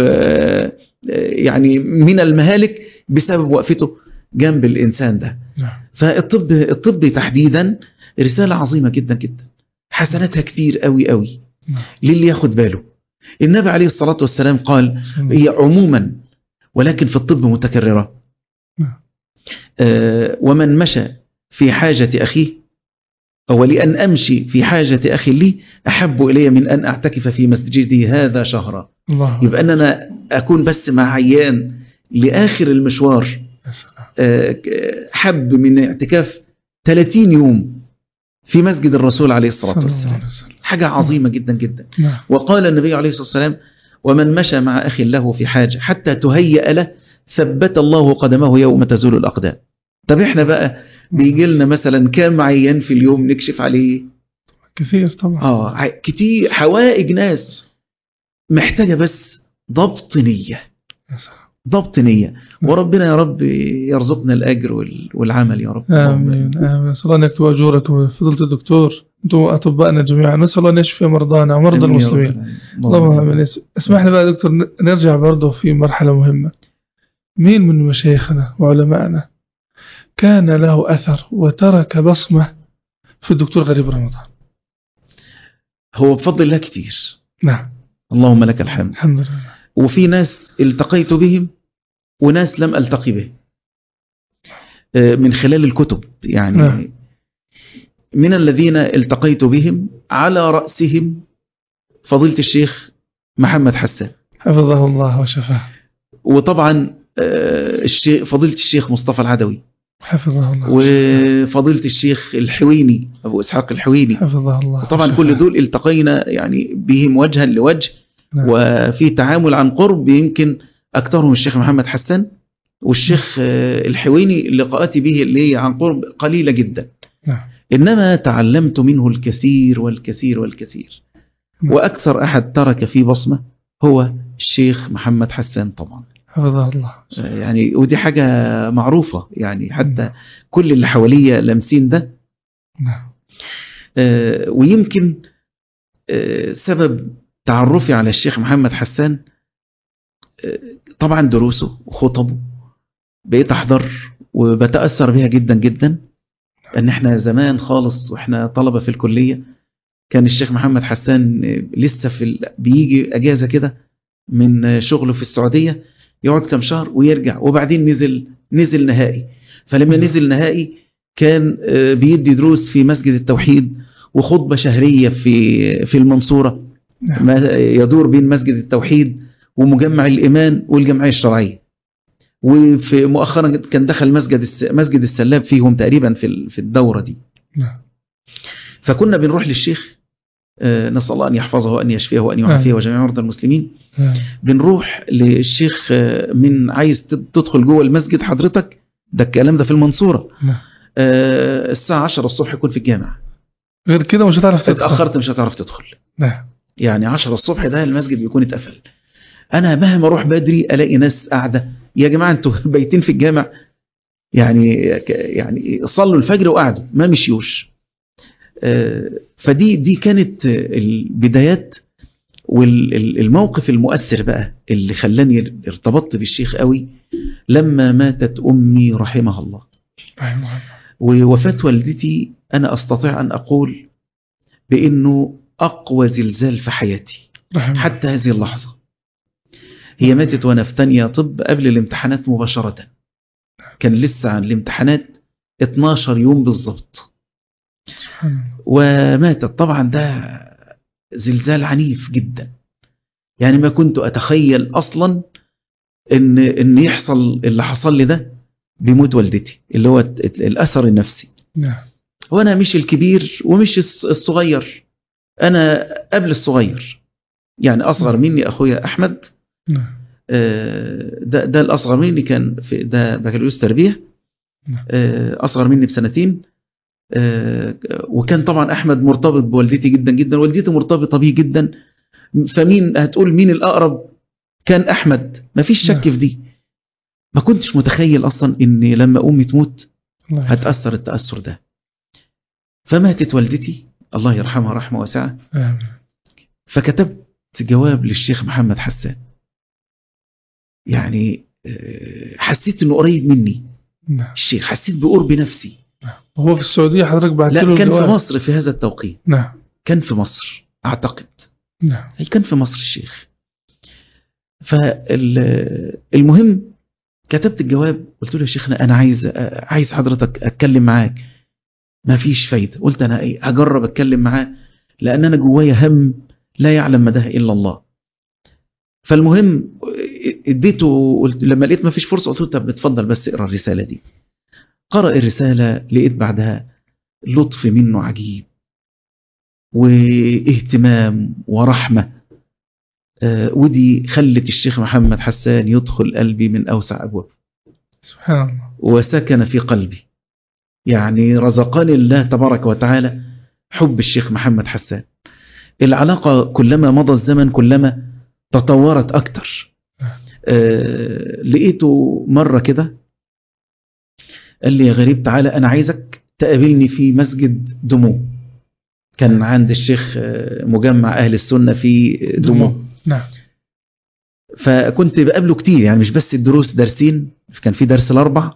Speaker 3: يعني من المهالك بسبب وقفته جنب الإنسان ده
Speaker 2: نعم
Speaker 3: فالطب الطب تحديدا رسالة عظيمة جدا جدا حسناتها كتير قوي قوي
Speaker 2: نعم.
Speaker 3: للي ياخد باله النبي عليه الصلاة والسلام قال هي عموما ولكن في الطب متكررة
Speaker 2: نعم.
Speaker 3: آه، ومن مشى في حاجة أخيه أو لأن أمشي في حاجة أخي لي أحب إلي من أن أعتكف في مسجدي هذا شهرا
Speaker 2: الله
Speaker 3: يبقى أن أنا أكون بس مع عيان لآخر المشوار
Speaker 2: يا سلام
Speaker 3: آه، ك- حب من اعتكاف 30 يوم في مسجد الرسول عليه الصلاة
Speaker 2: صلى الله
Speaker 3: والسلام
Speaker 2: عليه وسلم
Speaker 3: حاجة عظيمة جدا جدا
Speaker 2: نعم
Speaker 3: وقال النبي عليه الصلاة والسلام ومن مشى مع أخ له في حاجة حتى تهيأ له ثبت الله قدمه يوم تزول الأقدام طب احنا بقى بيجي لنا مثلا كام عيان في اليوم نكشف عليه
Speaker 2: كثير طبعا
Speaker 3: اه ع- كتير حوائج ناس محتاجة بس ضبط نية
Speaker 2: يا سلام.
Speaker 3: ضبط نية وربنا يا رب يرزقنا الأجر وال- والعمل يا رب
Speaker 2: آمين آمين نسأل الله أن يكتب أجوركم فضيلة الدكتور أنتم أطبائنا جميعا نسأل الله أن يشفي مرضانا ومرضى
Speaker 3: آمين يا رب
Speaker 2: المسلمين
Speaker 3: العالمين.
Speaker 2: اللهم آمين اس- اسمح لي بقى يا دكتور ن- نرجع برضه في مرحلة مهمة مين من مشايخنا وعلمائنا كان له أثر وترك بصمة في الدكتور غريب رمضان
Speaker 3: هو بفضل الله كتير
Speaker 2: نعم
Speaker 3: اللهم لك الحمد
Speaker 2: الحمد لله
Speaker 3: وفي ناس التقيت بهم وناس لم ألتقي بهم آه، من خلال الكتب يعني
Speaker 2: نعم.
Speaker 3: من الذين التقيت بهم على رأسهم فضيلة الشيخ محمد حسان
Speaker 2: حفظه الله وشفاه
Speaker 3: وطبعا آه، الشيخ فضيلة الشيخ مصطفى العدوي
Speaker 2: حفظه الله
Speaker 3: وفضيلة الشيخ الحويني أبو إسحاق الحويني
Speaker 2: حفظه الله
Speaker 3: طبعا
Speaker 2: وشفاه.
Speaker 3: كل دول التقينا يعني بهم وجها لوجه
Speaker 2: نعم.
Speaker 3: وفي تعامل عن قرب يمكن أكثرهم الشيخ محمد حسان والشيخ آه، الحويني لقاءاتي به اللي هي عن قرب قليلة جدا
Speaker 2: نعم
Speaker 3: إنما تعلمت منه الكثير والكثير والكثير
Speaker 2: نعم.
Speaker 3: وأكثر أحد ترك في بصمة هو الشيخ محمد حسان طبعا
Speaker 2: حفظه الله
Speaker 3: آه، يعني ودي حاجة معروفة يعني حتى كل اللي حواليا لامسين ده
Speaker 2: نعم
Speaker 3: آه، ويمكن آه، سبب تعرفي على الشيخ محمد حسان آه، طبعا دروسه وخطبه بقيت احضر وبتاثر بيها جدا جدا ان احنا زمان خالص واحنا طلبه في الكليه كان الشيخ محمد حسان آه، لسه في ال... بيجي اجازه كده من آه، شغله في السعوديه يقعد كام شهر ويرجع وبعدين نزل نزل نهائي فلما نزل نهائي كان آه، بيدي دروس في مسجد التوحيد وخطبة شهرية في في المنصورة
Speaker 2: نعم
Speaker 3: ما يدور بين مسجد التوحيد ومجمع الإيمان والجمعية الشرعية وفي مؤخرا كان دخل مسجد الس- مسجد السلاب فيهم تقريبا في ال- في الدورة دي
Speaker 2: نعم
Speaker 3: فكنا بنروح للشيخ آه، نسأل الله أن يحفظه وأن يشفيه وأن يعافيه
Speaker 2: آمين.
Speaker 3: وجميع مرضى المسلمين
Speaker 2: نعم.
Speaker 3: بنروح للشيخ آه، من عايز تد- تدخل جوه المسجد حضرتك ده الكلام ده في المنصورة
Speaker 2: نعم.
Speaker 3: آه، الساعة 10 الصبح يكون في الجامع
Speaker 2: غير كده مش هتعرف تدخل
Speaker 3: اتأخرت مش هتعرف تدخل
Speaker 2: نعم
Speaker 3: يعني 10 الصبح ده المسجد بيكون اتقفل انا مهما اروح بدري الاقي ناس قاعده يا جماعه انتوا بايتين في الجامع يعني ك- يعني صلوا الفجر وقعدوا ما مشيوش آه، فدي دي كانت البدايات والموقف المؤثر بقى اللي خلاني ارتبطت بالشيخ قوي لما ماتت امي رحمها الله
Speaker 2: رحمه الله
Speaker 3: ووفاة والدتي أنا أستطيع أن أقول بأنه أقوى زلزال في حياتي
Speaker 2: رحمه الله.
Speaker 3: حتى هذه اللحظة هي ماتت وأنا في تانية طب قبل الامتحانات مباشرة كان لسه عن الامتحانات 12 يوم بالضبط
Speaker 2: سبحان الله
Speaker 3: وماتت طبعا ده زلزال عنيف جدا يعني ما كنت أتخيل أصلا إن إن يحصل اللي حصل لي ده بموت والدتي اللي هو الأثر النفسي
Speaker 2: نعم
Speaker 3: وانا مش الكبير ومش الص- الصغير انا قبل الصغير يعني اصغر مني اخويا احمد
Speaker 2: نعم
Speaker 3: آه، ده ده الاصغر مني كان في ده بكالوريوس تربيه
Speaker 2: نعم.
Speaker 3: آه، اصغر مني بسنتين آه، وكان طبعا احمد مرتبط بوالدتي جدا جدا والدتي مرتبطه بيه جدا فمين هتقول مين الاقرب كان احمد مفيش شك
Speaker 2: نعم.
Speaker 3: في دي ما كنتش متخيل اصلا ان لما امي تموت
Speaker 2: الله يرحمه.
Speaker 3: هتاثر التاثر ده فماتت والدتي الله يرحمها رحمه واسعه
Speaker 2: آمين.
Speaker 3: فكتبت جواب للشيخ محمد حسان يعني آه، حسيت انه قريب مني
Speaker 2: نعم
Speaker 3: الشيخ حسيت بقرب نفسي
Speaker 2: وهو في السعودية حضرتك بعت له
Speaker 3: لا كان في
Speaker 2: الجواب.
Speaker 3: مصر في هذا التوقيت
Speaker 2: نعم
Speaker 3: كان في مصر اعتقد
Speaker 2: نعم
Speaker 3: هي كان في مصر الشيخ فالمهم كتبت الجواب قلت له يا شيخنا انا عايز آه، عايز حضرتك اتكلم معاك ما فيش فايده قلت انا ايه هجرب اتكلم معاه لان انا جوايا هم لا يعلم مداه الا الله فالمهم اديته قلت لما لقيت ما فيش فرصه قلت له طب اتفضل بس اقرا الرساله دي قرأ الرساله لقيت بعدها لطف منه عجيب واهتمام ورحمه آه، ودي خلت الشيخ محمد حسان يدخل قلبي من اوسع ابواب
Speaker 2: سبحان الله
Speaker 3: وسكن في قلبي يعني رزقني الله تبارك وتعالى حب الشيخ محمد حسان العلاقة كلما مضى الزمن كلما تطورت أكتر آه لقيته مرة كده قال لي يا غريب تعالى أنا عايزك تقابلني في مسجد دمو كان عند الشيخ آه، مجمع أهل السنة في دمو
Speaker 2: نعم
Speaker 3: فكنت بقابله كتير يعني مش بس الدروس درسين كان في درس الأربع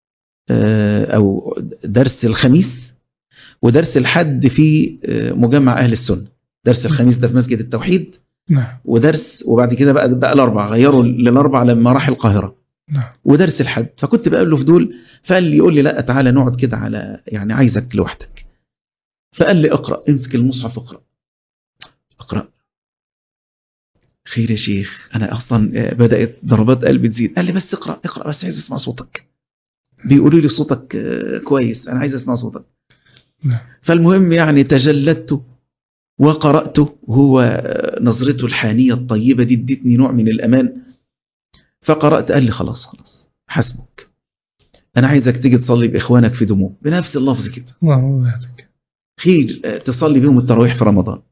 Speaker 3: آه، أو درس الخميس ودرس الحد في آه، مجمع أهل السنة درس الخميس ده في مسجد التوحيد
Speaker 2: نعم
Speaker 3: ودرس وبعد كده بقى بقى الأربع غيروا للأربع لما راح القاهرة
Speaker 2: نعم
Speaker 3: ودرس الحد فكنت بقابله في دول فقال لي يقول لي لا تعالى نقعد كده على يعني عايزك لوحدك فقال لي اقرأ امسك المصحف اقرأ اقرأ خير يا شيخ انا اصلا آه، بدأت ضربات قلبي تزيد قال لي بس اقرأ اقرأ بس عايز اسمع صوتك بيقولوا لي صوتك آه، كويس انا عايز اسمع صوتك
Speaker 2: نعم
Speaker 3: فالمهم يعني تجلدت وقرأته هو آه، نظرته الحانية الطيبة دي ادتني نوع من الأمان فقرأت قال لي خلاص خلاص حسبك أنا عايزك تيجي تصلي بإخوانك في دموع بنفس اللفظ كده
Speaker 2: اللهم بارك
Speaker 3: خير آه، تصلي بيهم التراويح في رمضان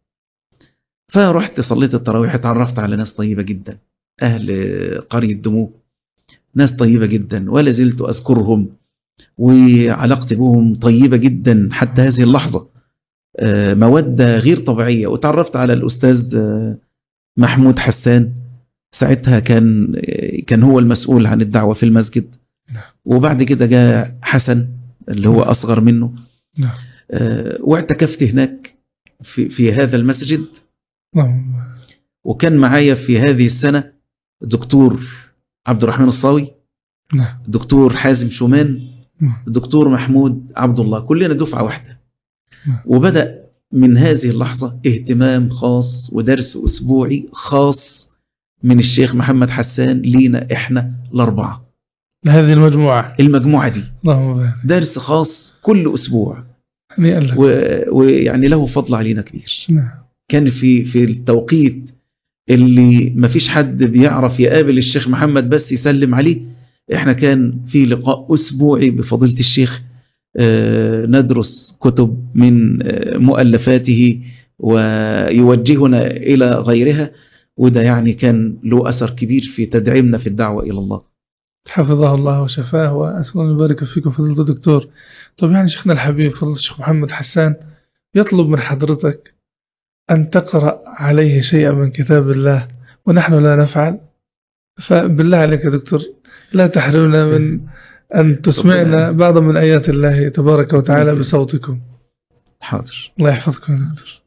Speaker 3: فرحت صليت التراويح اتعرفت على ناس طيبة جدا أهل آه، قرية دموع ناس طيبة جدا ولا زلت أذكرهم وعلاقتي بهم طيبة جدا حتى هذه اللحظة آه، مودة غير طبيعية وتعرفت على الأستاذ آه، محمود حسان ساعتها كان آه، كان هو المسؤول عن الدعوة في المسجد
Speaker 2: نعم.
Speaker 3: وبعد كده جاء حسن اللي هو أصغر منه
Speaker 2: نعم
Speaker 3: آه، واعتكفت هناك في, في هذا المسجد
Speaker 2: اللهم بارك.
Speaker 3: وكان معايا في هذه السنة دكتور عبد الرحمن الصاوي
Speaker 2: نعم
Speaker 3: دكتور حازم شومان
Speaker 2: نعم
Speaker 3: الدكتور محمود عبد الله كلنا دفعة واحدة
Speaker 2: نعم.
Speaker 3: وبدأ من هذه اللحظة اهتمام خاص ودرس أسبوعي خاص من الشيخ محمد حسان لينا إحنا الأربعة
Speaker 2: لهذه المجموعة
Speaker 3: المجموعة دي
Speaker 2: اللهم بارك
Speaker 3: درس خاص كل أسبوع
Speaker 2: هنيئا لك
Speaker 3: و- ويعني له فضل علينا كبير
Speaker 2: نعم
Speaker 3: كان في في التوقيت اللي مفيش حد بيعرف يقابل الشيخ محمد بس يسلم عليه احنا كان في لقاء اسبوعي بفضيله الشيخ آه، ندرس كتب من آه، مؤلفاته ويوجهنا الى غيرها وده يعني كان له اثر كبير في تدعيمنا في الدعوه الى الله
Speaker 2: حفظه الله وشفاه وأسأل الله يبارك فيكم فضيلة الدكتور طب يعني شيخنا الحبيب فضيلة الشيخ محمد حسان يطلب من حضرتك أن تقرأ عليه شيئا من كتاب الله ونحن لا نفعل فبالله عليك يا دكتور لا تحرمنا من أن تسمعنا بعض من آيات الله تبارك وتعالى بصوتكم
Speaker 3: حاضر
Speaker 2: الله يحفظكم يا دكتور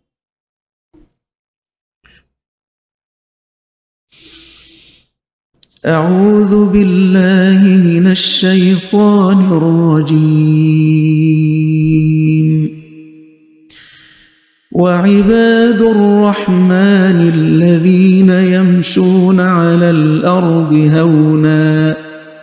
Speaker 3: أعوذ بالله من الشيطان الرجيم وعباد الرحمن الذين يمشون على الأرض هونا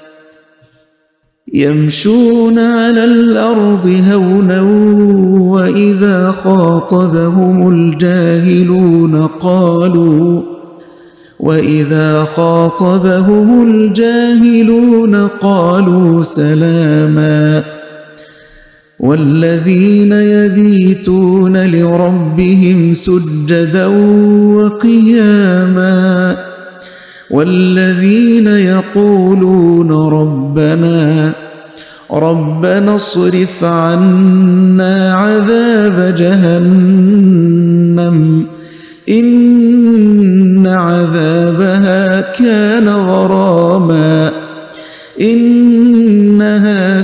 Speaker 3: يمشون على الأرض هونا وإذا خاطبهم الجاهلون قالوا وإذا خاطبهم الجاهلون قالوا سلاما والذين يبيتون لربهم سجدا وقياما والذين يقولون ربنا ربنا اصرف عنا عذاب جهنم إن عذابها كان غراما إنها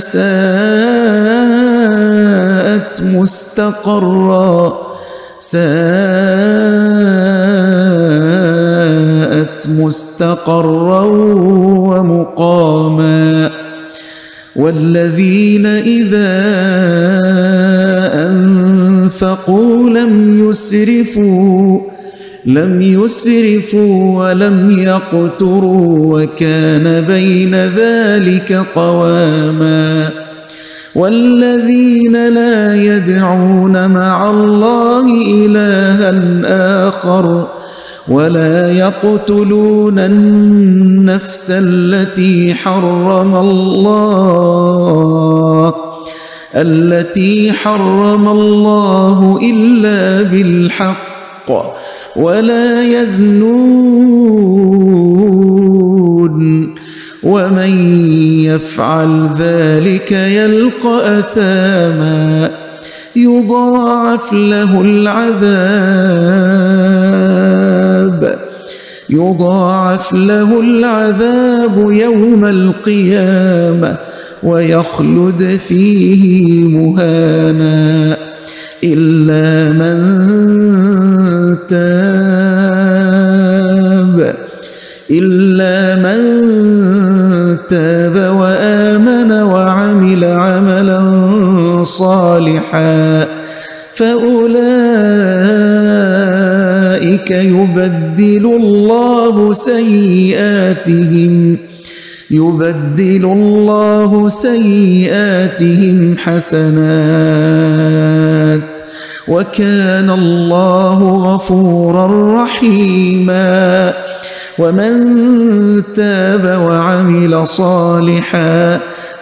Speaker 3: ساءت مستقرا ساءت مستقرا ومقاما والذين إذا أنفقوا لم يسرفوا لم يسرفوا ولم يقتروا وكان بين ذلك قواما والذين لا يدعون مع الله إلها آخر ولا يقتلون النفس التي حرم الله التي حرم الله إلا بالحق ولا يزنون ومن يفعل ذلك يلقى أثاما يضاعف له العذاب يضاعف له العذاب يوم القيامة ويخلد فيه مهانا إلا من تاب إلا من تاب وآمن وعمل عملا صالحا فأولئك يبدل الله سيئاتهم يبدل الله سيئاتهم حسنات وكان الله غفورا رحيما ومن تاب وعمل صالحا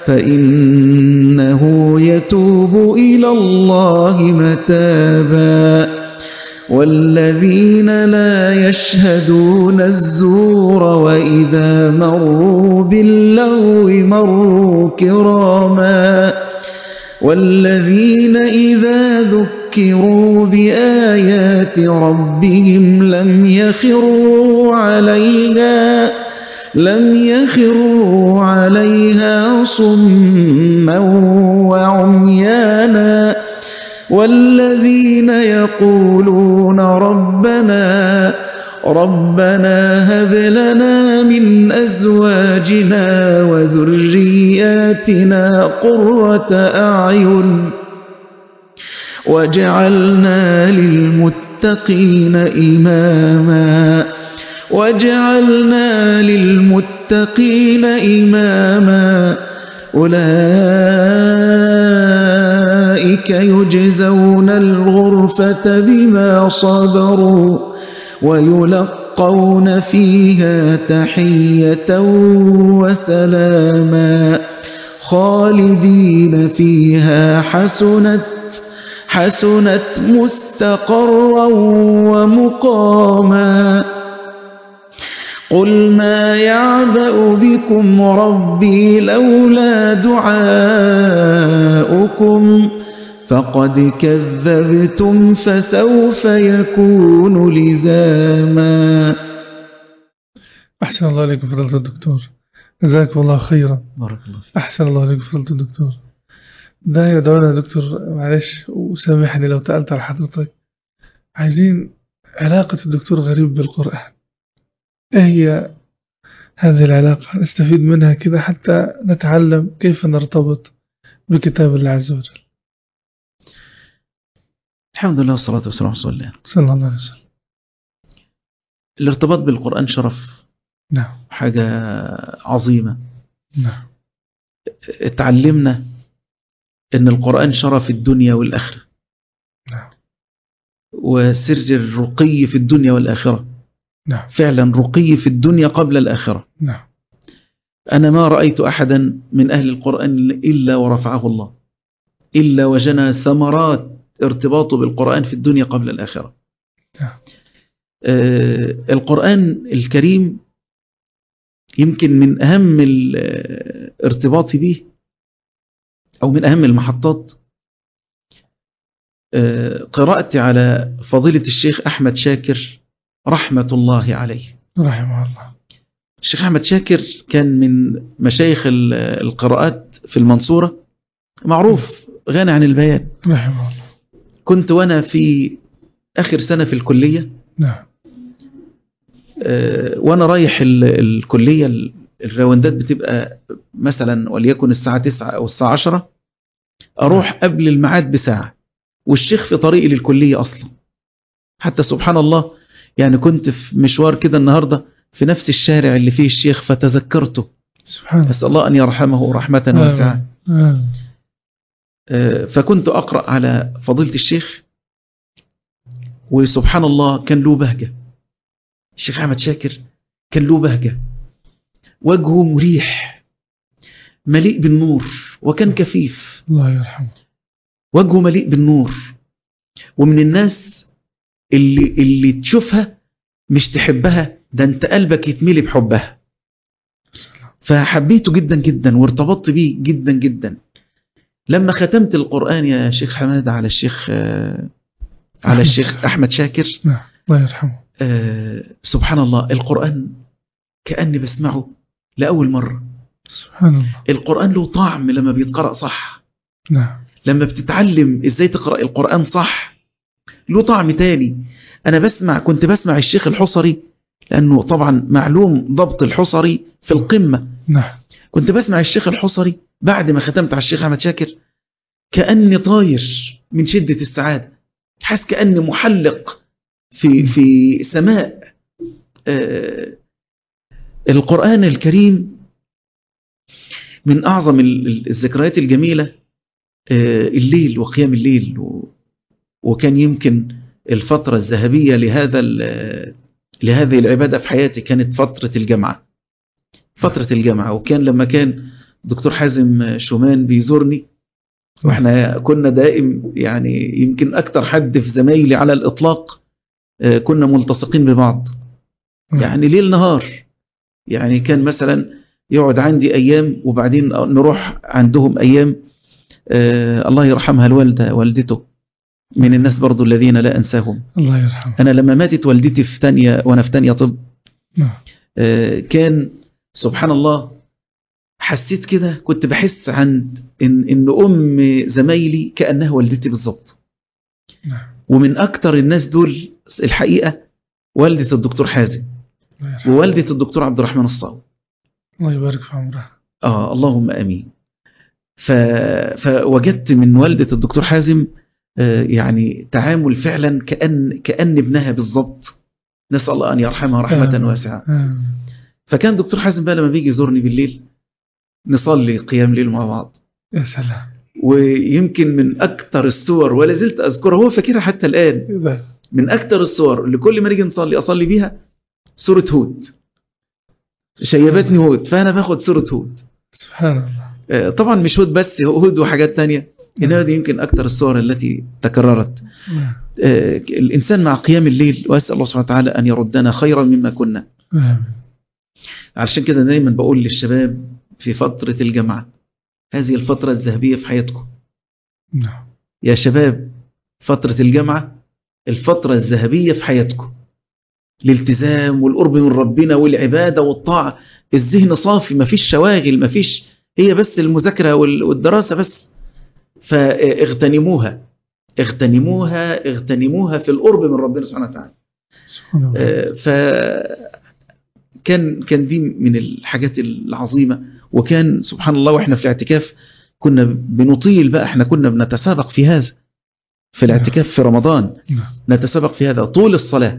Speaker 3: فإنه يتوب إلى الله متابا والذين لا يشهدون الزور وإذا مروا باللغو مروا كراما والذين إذا ذكروا بآيات ربهم لم يخروا عليها لم يخروا عليها صما وعميانا والذين يقولون ربنا ربنا هب لنا من أزواجنا وذرياتنا قرة أعين وجعلنا للمتقين إماما وجعلنا للمتقين إماما أولئك يجزون الغرفة بما صبروا ويلقون فيها تحية وسلاما خالدين فيها حسنت حسنت مستقرا ومقاما قل ما يعبأ بكم ربي لولا دعاؤكم فقد كذبتم فسوف يكون لزاما
Speaker 2: أحسن الله عليكم فضيلة الدكتور جزاكم الله خيرا
Speaker 3: بارك الله فيك
Speaker 2: أحسن الله عليكم فضيلة الدكتور ده يدعونا يا دكتور معلش وسامحني لو تقلت على حضرتك عايزين علاقة الدكتور غريب بالقرآن ايه هي هذه العلاقة نستفيد منها كده حتى نتعلم كيف نرتبط بكتاب الله عز وجل
Speaker 3: الحمد لله والصلاة والسلام على رسول الله
Speaker 2: صلى الله عليه وسلم
Speaker 3: الارتباط بالقرآن شرف
Speaker 2: نعم
Speaker 3: حاجة عظيمة
Speaker 2: نعم
Speaker 3: اتعلمنا ان القرآن شرف الدنيا والآخرة
Speaker 2: نعم
Speaker 3: وسر الرقي في الدنيا والآخرة
Speaker 2: نعم
Speaker 3: فعلا رقي في الدنيا قبل الآخرة
Speaker 2: نعم
Speaker 3: أنا ما رأيت أحدا من أهل القرآن إلا ورفعه الله إلا وجنى ثمرات ارتباطه بالقرآن في الدنيا قبل الآخرة
Speaker 2: نعم.
Speaker 3: آه القرآن الكريم يمكن من أهم الارتباط به أو من أهم المحطات آه قراءتي على فضيلة الشيخ أحمد شاكر رحمة الله عليه
Speaker 2: رحمه الله
Speaker 3: الشيخ أحمد شاكر كان من مشايخ ال- القراءات في المنصورة معروف غني عن البيان
Speaker 2: رحمه الله
Speaker 3: كنت وأنا في آخر سنة في الكلية
Speaker 2: نعم
Speaker 3: آه، وأنا رايح ال- الكلية ال- الراوندات بتبقى مثلا وليكن الساعة 9 أو الساعة 10 أروح قبل الميعاد بساعة والشيخ في طريقي للكلية أصلا حتى سبحان الله يعني كنت في مشوار كده النهاردة في نفس الشارع اللي فيه الشيخ فتذكرته
Speaker 2: سبحان الله
Speaker 3: أسأل الله أن يرحمه رحمة واسعة
Speaker 2: آمين. آمين.
Speaker 3: آه، فكنت أقرأ على فضيلة الشيخ وسبحان الله كان له بهجة الشيخ أحمد شاكر كان له بهجة وجهه مريح مليء بالنور وكان كفيف
Speaker 2: الله يرحمه
Speaker 3: وجهه مليء بالنور ومن الناس اللي اللي تشوفها مش تحبها ده انت قلبك يتملي بحبها فحبيته جدا جدا وارتبطت بيه جدا جدا لما ختمت القرآن يا شيخ حماد على الشيخ آه، على
Speaker 2: أحمد
Speaker 3: الشيخ
Speaker 2: شاكر.
Speaker 3: أحمد شاكر
Speaker 2: نعم الله يرحمه
Speaker 3: آه، سبحان الله القرآن كأني بسمعه لأول مرة
Speaker 2: سبحان الله
Speaker 3: القرآن له طعم لما بيتقرأ صح
Speaker 2: نعم
Speaker 3: لما بتتعلم ازاي تقرأ القرآن صح له طعم تاني انا بسمع كنت بسمع الشيخ الحصري لانه طبعا معلوم ضبط الحصري في القمة
Speaker 2: نعم
Speaker 3: كنت بسمع الشيخ الحصري بعد ما ختمت على الشيخ احمد شاكر كأني طاير من شدة السعادة حاسس كأني محلق في في سماء آه، القرآن الكريم من أعظم ال- ال- الذكريات الجميلة آه، الليل وقيام الليل و- وكان يمكن الفترة الذهبية لهذا ال- لهذه العبادة في حياتي كانت فترة الجامعة فترة الجامعة وكان لما كان دكتور حازم شومان بيزورني واحنا كنا دائم يعني يمكن أكتر حد في زمايلي على الإطلاق آه، كنا ملتصقين ببعض يعني ليل نهار يعني كان مثلا يقعد عندي أيام وبعدين نروح عندهم أيام آه الله يرحمها الوالدة والدته من الناس برضو الذين لا أنساهم
Speaker 2: الله يرحمه
Speaker 3: أنا لما ماتت والدتي في تانية وأنا في تانية طب
Speaker 2: نعم
Speaker 3: آه كان سبحان الله حسيت كده كنت بحس عند إن, إن أم زمايلي كأنها والدتي بالظبط
Speaker 2: نعم
Speaker 3: ومن أكتر الناس دول الحقيقة والدة الدكتور حازم
Speaker 2: الله يرحمه
Speaker 3: ووالدة الدكتور عبد الرحمن الصاوي
Speaker 2: الله يبارك في عمره
Speaker 3: آه اللهم أمين ف... فوجدت من والدة الدكتور حازم آه يعني تعامل فعلا كأن كأن ابنها بالظبط نسأل الله أن يرحمها رحمة
Speaker 2: آمين.
Speaker 3: واسعة
Speaker 2: آمين.
Speaker 3: فكان دكتور حازم بقى لما بيجي يزورني بالليل نصلي قيام ليل مع بعض
Speaker 2: يا سلام
Speaker 3: ويمكن من أكتر الصور ولا زلت أذكرها هو فاكرها حتى الآن
Speaker 2: إذا
Speaker 3: من أكتر الصور اللي كل ما نيجي نصلي أصلي بيها سورة هود شيبتني هود فأنا باخد سورة هود
Speaker 2: سبحان الله
Speaker 3: آه، طبعا مش هود بس هود وحاجات تانية إنما دي يمكن أكتر الصور التي تكررت
Speaker 2: نعم.
Speaker 3: آه، الإنسان مع قيام الليل وأسأل الله سبحانه وتعالى أن يردنا خيرا مما كنا
Speaker 2: آمين.
Speaker 3: عشان كده دايما بقول للشباب في فترة الجامعة هذه الفترة الذهبية في حياتكم
Speaker 2: نعم
Speaker 3: يا شباب فترة الجامعة الفترة الذهبية في حياتكم الالتزام والقرب من ربنا والعبادة والطاعة الذهن صافي مفيش شواغل مفيش هي بس المذاكرة وال- والدراسة بس فاغتنموها اغتنموها اغتنموها في القرب من ربنا سبحانه وتعالى
Speaker 2: سبحان الله
Speaker 3: آه، ف كان كان دي من الحاجات العظيمة وكان سبحان الله واحنا في الاعتكاف كنا بنطيل بقى احنا كنا بنتسابق في هذا في الاعتكاف في رمضان
Speaker 2: نعم
Speaker 3: نتسابق في هذا طول الصلاة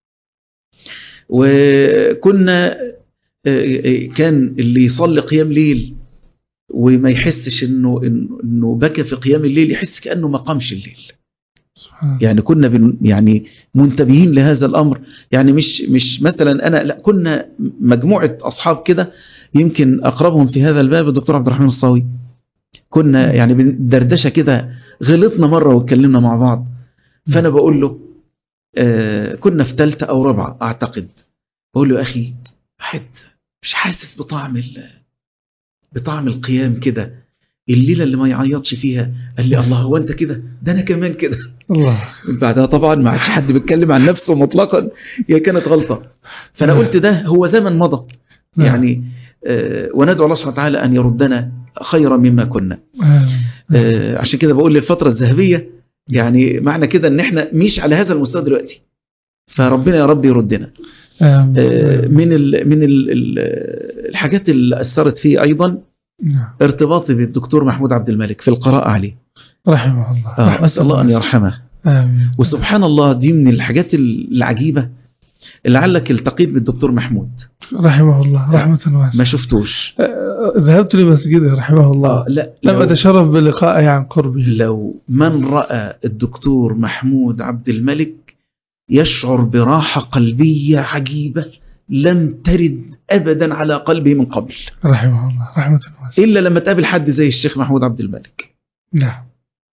Speaker 3: وكنا آه، آه، كان اللي يصلي قيام ليل وما يحسش انه انه إنه بكى في قيام الليل يحس كانه ما قامش الليل
Speaker 2: سبحان الله
Speaker 3: يعني كنا بن يعني منتبهين لهذا الامر يعني مش مش مثلا انا لا كنا مجموعه اصحاب كده يمكن اقربهم في هذا الباب الدكتور عبد الرحمن الصاوي كنا يعني بندردشه كده غلطنا مره واتكلمنا مع بعض فانا بقول له آه كنا في ثالثه او رابعه اعتقد بقول له يا اخي واحد مش حاسس بطعم ال- بطعم القيام كده الليله اللي ما يعيطش فيها قال لي الله هو انت كده ده انا كمان كده
Speaker 2: الله
Speaker 3: من بعدها طبعا ما عادش حد بيتكلم عن نفسه مطلقا هي كانت غلطة فأنا قلت ده هو زمن مضى
Speaker 2: نعم.
Speaker 3: يعني آه وندعو الله سبحانه وتعالى أن يردنا خيرا مما كنا
Speaker 2: آمين.
Speaker 3: آه عشان كده بقول للفترة الذهبية يعني معنى كده ان احنا مش على هذا المستوى دلوقتي فربنا يا رب يردنا
Speaker 2: آمين.
Speaker 3: آه من ال من ال ال الحاجات اللي أثرت فيه أيضا
Speaker 2: نعم
Speaker 3: ارتباطي بالدكتور محمود عبد الملك في القراءة عليه
Speaker 2: رحمه الله
Speaker 3: آه
Speaker 2: رحمة
Speaker 3: أسأل الله أن
Speaker 2: واسعة.
Speaker 3: يرحمه
Speaker 2: آمين
Speaker 3: وسبحان الله دي من الحاجات العجيبة لعلك التقيت بالدكتور محمود
Speaker 2: رحمه الله رحمة
Speaker 3: ما
Speaker 2: واسعة
Speaker 3: شفتوش
Speaker 2: آه، ذهبت لمسجده رحمه الله
Speaker 3: آه لا
Speaker 2: لم
Speaker 3: لو,
Speaker 2: أتشرف بلقائه عن قربه
Speaker 3: لو من رأى الدكتور محمود عبد الملك يشعر براحة قلبية عجيبة لم ترد أبدا على قلبه من قبل
Speaker 2: رحمه الله رحمة واسعة
Speaker 3: إلا لما تقابل حد زي الشيخ محمود عبد الملك
Speaker 2: نعم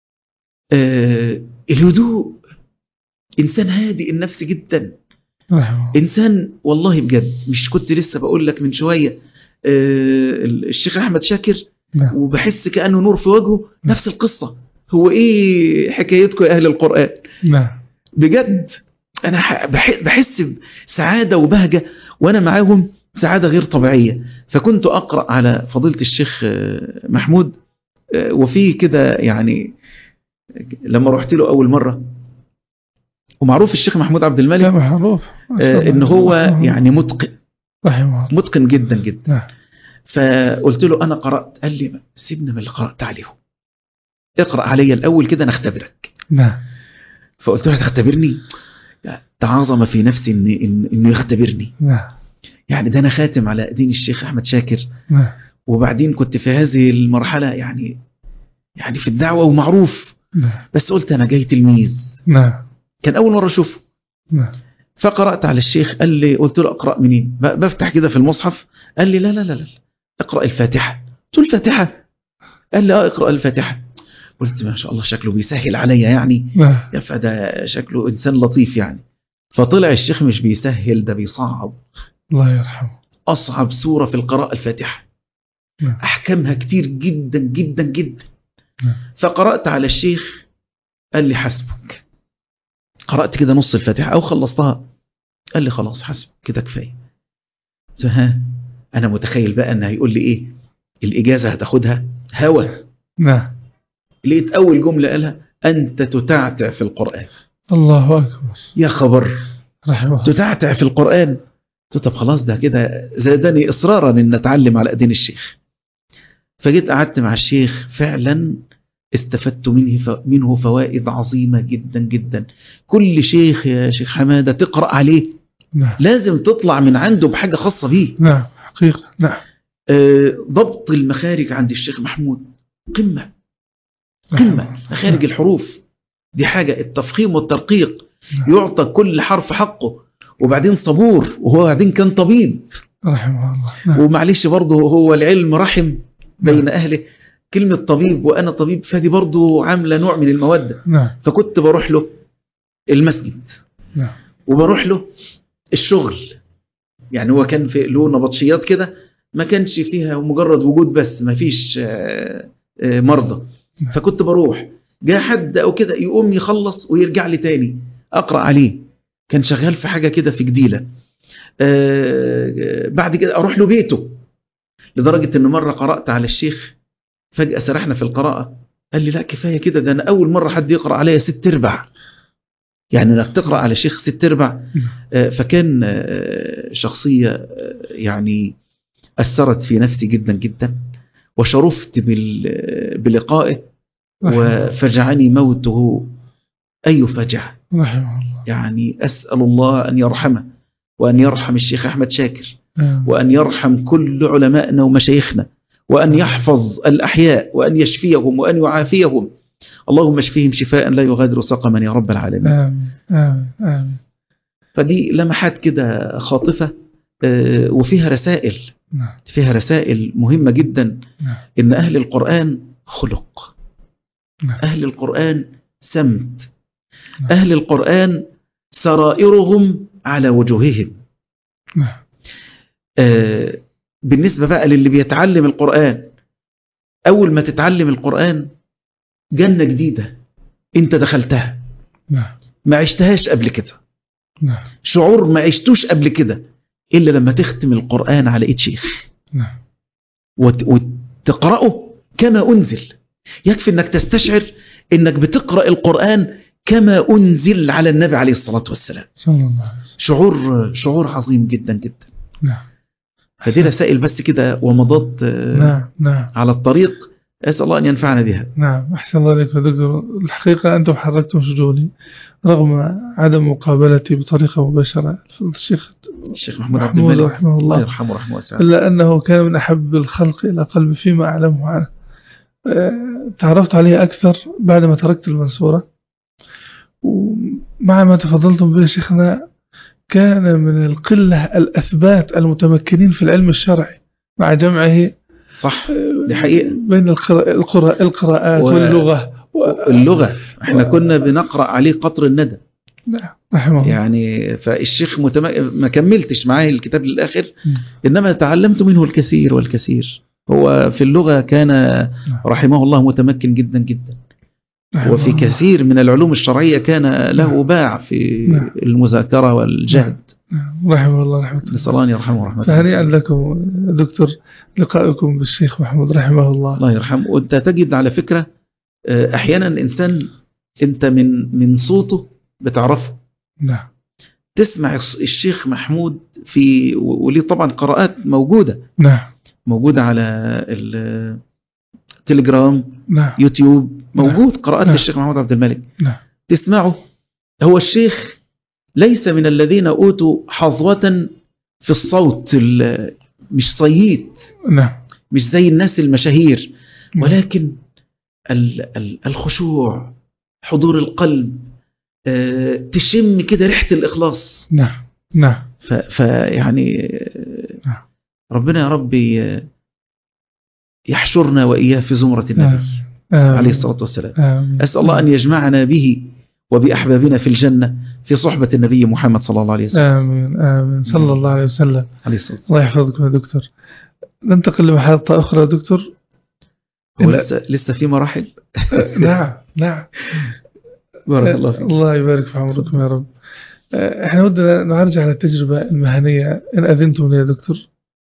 Speaker 3: آه الهدوء إنسان هادئ النفس جدا
Speaker 2: رحمه الله
Speaker 3: إنسان والله بجد مش كنت لسه بقول لك من شوية آه الشيخ أحمد شاكر
Speaker 2: نعم
Speaker 3: وبحس كأنه نور في وجهه نفس القصة هو إيه حكايتكم يا أهل القرآن
Speaker 2: نعم
Speaker 3: بجد انا ح- بح- بحس بسعاده وبهجه وانا معاهم سعاده غير طبيعيه فكنت اقرا على فضيله الشيخ آه، محمود آه، وفي كده يعني لما رحت له اول مره ومعروف الشيخ محمود عبد
Speaker 2: لا
Speaker 3: الملك
Speaker 2: معروف ما شاء
Speaker 3: آه،
Speaker 2: الله.
Speaker 3: ان هو
Speaker 2: رحمه الله.
Speaker 3: يعني متقن
Speaker 2: رحمه الله
Speaker 3: متقن جدا جدا
Speaker 2: نعم
Speaker 3: فقلت له انا قرات قال لي سيبنا من اللي قرات عليهم اقرا عليا الاول كده نختبرك
Speaker 2: نعم
Speaker 3: فقلت له هتختبرني تعاظم في نفسي إن إن انه يختبرني
Speaker 2: نعم
Speaker 3: يعني ده انا خاتم على دين الشيخ احمد شاكر
Speaker 2: نعم
Speaker 3: وبعدين كنت في هذه المرحله يعني يعني في الدعوه ومعروف
Speaker 2: نعم
Speaker 3: بس قلت انا جاي تلميذ
Speaker 2: نعم
Speaker 3: كان اول مره اشوفه
Speaker 2: نعم
Speaker 3: فقرات على الشيخ قال لي قلت له اقرا منين ب- بفتح كده في المصحف قال لي لا لا لا لا اقرا الفاتحه قلت له الفاتحه قال لي اه اقرا الفاتحه قلت ما شاء الله شكله بيسهل عليا يعني
Speaker 2: نعم
Speaker 3: يا فده شكله انسان لطيف يعني فطلع الشيخ مش بيسهل ده بيصعب
Speaker 2: الله يرحمه
Speaker 3: أصعب سورة في القراءة الفاتحة
Speaker 2: نعم.
Speaker 3: أحكامها كتير جدا جدا جدا
Speaker 2: نعم.
Speaker 3: فقرأت على الشيخ قال لي حسبك قرأت كده نص الفاتحة أو خلصتها قال لي خلاص حسبك كده كفاية قلت له ها أنا متخيل بقى أنه هيقول لي إيه الإجازة هتاخدها هوى
Speaker 2: نعم
Speaker 3: لقيت أول جملة قالها أنت تتعتع في القرآن
Speaker 2: الله أكبر
Speaker 3: يا خبر
Speaker 2: رحمه الله
Speaker 3: تتعتع في القرآن قلت طب خلاص ده كده زادني إصرارا إن أتعلم على أيدين الشيخ فجيت قعدت مع الشيخ فعلا استفدت منه ف- منه فوائد عظيمة جدا جدا كل شيخ يا شيخ حمادة تقرأ عليه
Speaker 2: نعم
Speaker 3: لازم تطلع من عنده بحاجة خاصة بيه
Speaker 2: نعم حقيقة نعم
Speaker 3: آه، ضبط المخارج عند الشيخ محمود قمة
Speaker 2: رحمه
Speaker 3: قمة
Speaker 2: الله.
Speaker 3: مخارج الحروف دي حاجة التفخيم والترقيق
Speaker 2: نعم.
Speaker 3: يعطى كل حرف حقه وبعدين صبور وهو بعدين كان طبيب
Speaker 2: رحمه الله نعم
Speaker 3: ومعلش برضه هو العلم رحم بين أهله كلمة طبيب وأنا طبيب فدي برضه عاملة نوع من المودة
Speaker 2: نعم
Speaker 3: فكنت بروح له المسجد
Speaker 2: نعم
Speaker 3: وبروح له الشغل يعني هو كان في له نبطشيات كده ما كانش فيها مجرد وجود بس ما فيش آه، آه، مرضى
Speaker 2: نعم.
Speaker 3: فكنت بروح جاء حد او كده يقوم يخلص ويرجع لي تاني اقرا عليه كان شغال في حاجه كده في جديله آه، بعد كده اروح له بيته لدرجه ان مره قرات على الشيخ فجاه سرحنا في القراءه قال لي لا كفايه كده ده انا اول مره حد يقرا عليا ست ارباع يعني انك تقرا على شيخ ست ارباع آه، فكان آه، شخصيه آه، يعني اثرت في نفسي جدا جدا وشرفت بال- بلقائه
Speaker 2: رحمه الله.
Speaker 3: وفجعني موته أي فجعة
Speaker 2: رحمه الله
Speaker 3: يعني أسأل الله أن يرحمه وأن يرحم الشيخ أحمد شاكر
Speaker 2: آمين.
Speaker 3: وأن يرحم كل علمائنا ومشايخنا وأن يحفظ الأحياء وأن يشفيهم وأن يعافيهم اللهم اشفيهم شفاء لا يغادر سقما يا رب العالمين
Speaker 2: آمين آمين آمين
Speaker 3: فدي لمحات كده خاطفة آه، وفيها رسائل
Speaker 2: نعم
Speaker 3: فيها رسائل مهمة جدا
Speaker 2: نعم
Speaker 3: إن أهل القرآن خلق
Speaker 2: نعم
Speaker 3: أهل القرآن سمت
Speaker 2: نعم.
Speaker 3: أهل القرآن سرائرهم على وجوههم
Speaker 2: نعم
Speaker 3: آه، بالنسبة بقى للي بيتعلم القرآن أول ما تتعلم القرآن جنة جديدة أنت دخلتها
Speaker 2: نعم
Speaker 3: ما عشتهاش قبل كده
Speaker 2: نعم
Speaker 3: شعور ما عشتوش قبل كده إلا لما تختم القرآن على إيد شيخ
Speaker 2: نعم
Speaker 3: وت- وتقرأه كما أنزل يكفي أنك تستشعر أنك بتقرأ القرآن كما أنزل على النبي عليه الصلاة والسلام
Speaker 2: صلى الله عليه وسلم
Speaker 3: شعور شعور عظيم جدا جدا
Speaker 2: نعم
Speaker 3: فدي رسائل بس كده ومضات آه،
Speaker 2: نعم نعم
Speaker 3: على الطريق أسأل الله أن ينفعنا بها
Speaker 2: نعم أحسن الله عليك يا دكتور الحقيقة أنتم حركتم شجوني رغم عدم مقابلتي بطريقة مباشرة فضل الشيخ
Speaker 3: الشيخ محمود عبد
Speaker 2: محمود
Speaker 3: الملك
Speaker 2: رحمه
Speaker 3: الله
Speaker 2: الله
Speaker 3: يرحمه رحمه واسعة
Speaker 2: إلا أنه كان من أحب الخلق إلى قلبي فيما أعلمه عنه آه، تعرفت عليه أكثر بعد ما تركت المنصورة ومع ما تفضلتم به شيخنا كان من القلة الأثبات المتمكنين في العلم الشرعي مع جمعه
Speaker 3: صح دي حقيقة
Speaker 2: بين القراء القراء القراءات
Speaker 3: و-
Speaker 2: واللغة و-
Speaker 3: اللغة احنا كنا بنقرأ عليه قطر الندى
Speaker 2: نعم رحمه الله
Speaker 3: يعني فالشيخ متم... ما كملتش معاه الكتاب للآخر
Speaker 2: مم.
Speaker 3: إنما تعلمت منه الكثير والكثير هو في اللغة كان رحمه الله متمكن جدا جدا
Speaker 2: رحمه
Speaker 3: وفي
Speaker 2: الله.
Speaker 3: كثير من العلوم الشرعية كان له باع في
Speaker 2: نعم.
Speaker 3: المذاكرة والجهد
Speaker 2: نعم. رحمه الله رحمه الله
Speaker 3: نسأل الله أن يرحمه ورحمة
Speaker 2: فهنيئا لكم دكتور لقائكم بالشيخ محمود رحمه الله
Speaker 3: الله يرحمه وانت تجد على فكرة آه، احيانا الانسان انت من من صوته بتعرفه
Speaker 2: نعم
Speaker 3: تسمع الص- الشيخ محمود في و- وليه طبعا قراءات موجودة
Speaker 2: نعم
Speaker 3: موجودة على التليجرام
Speaker 2: نعم
Speaker 3: يوتيوب موجود قراءات
Speaker 2: نعم.
Speaker 3: للشيخ محمود عبد الملك
Speaker 2: نعم
Speaker 3: تسمعه هو الشيخ ليس من الذين أوتوا حظوة في الصوت ال- مش صييت
Speaker 2: نعم
Speaker 3: مش زي الناس المشاهير
Speaker 2: نعم.
Speaker 3: ولكن ال- ال- الخشوع حضور القلب آه، تشم كده ريحة الإخلاص
Speaker 2: نعم نعم
Speaker 3: ف- فيعني آه،
Speaker 2: نعم.
Speaker 3: ربنا يا رب ي- يحشرنا وإياه في زمرة النبي
Speaker 2: آمين. آمين.
Speaker 3: عليه الصلاة والسلام
Speaker 2: آمين.
Speaker 3: أسأل الله أن يجمعنا به وبأحبابنا في الجنة في صحبة النبي محمد صلى الله عليه وسلم
Speaker 2: آمين آمين صلى الله عليه وسلم
Speaker 3: عليه الصلاة والسلام
Speaker 2: الله يحفظكم يا دكتور ننتقل لمحطة أخرى يا دكتور
Speaker 3: هو
Speaker 2: لا.
Speaker 3: لسه, لسه في مراحل
Speaker 2: نعم نعم
Speaker 3: بارك الله فيك
Speaker 2: الله يبارك في عمركم يا رب آه، احنا ودنا نرجع على التجربة المهنية إن أذنتم لي يا دكتور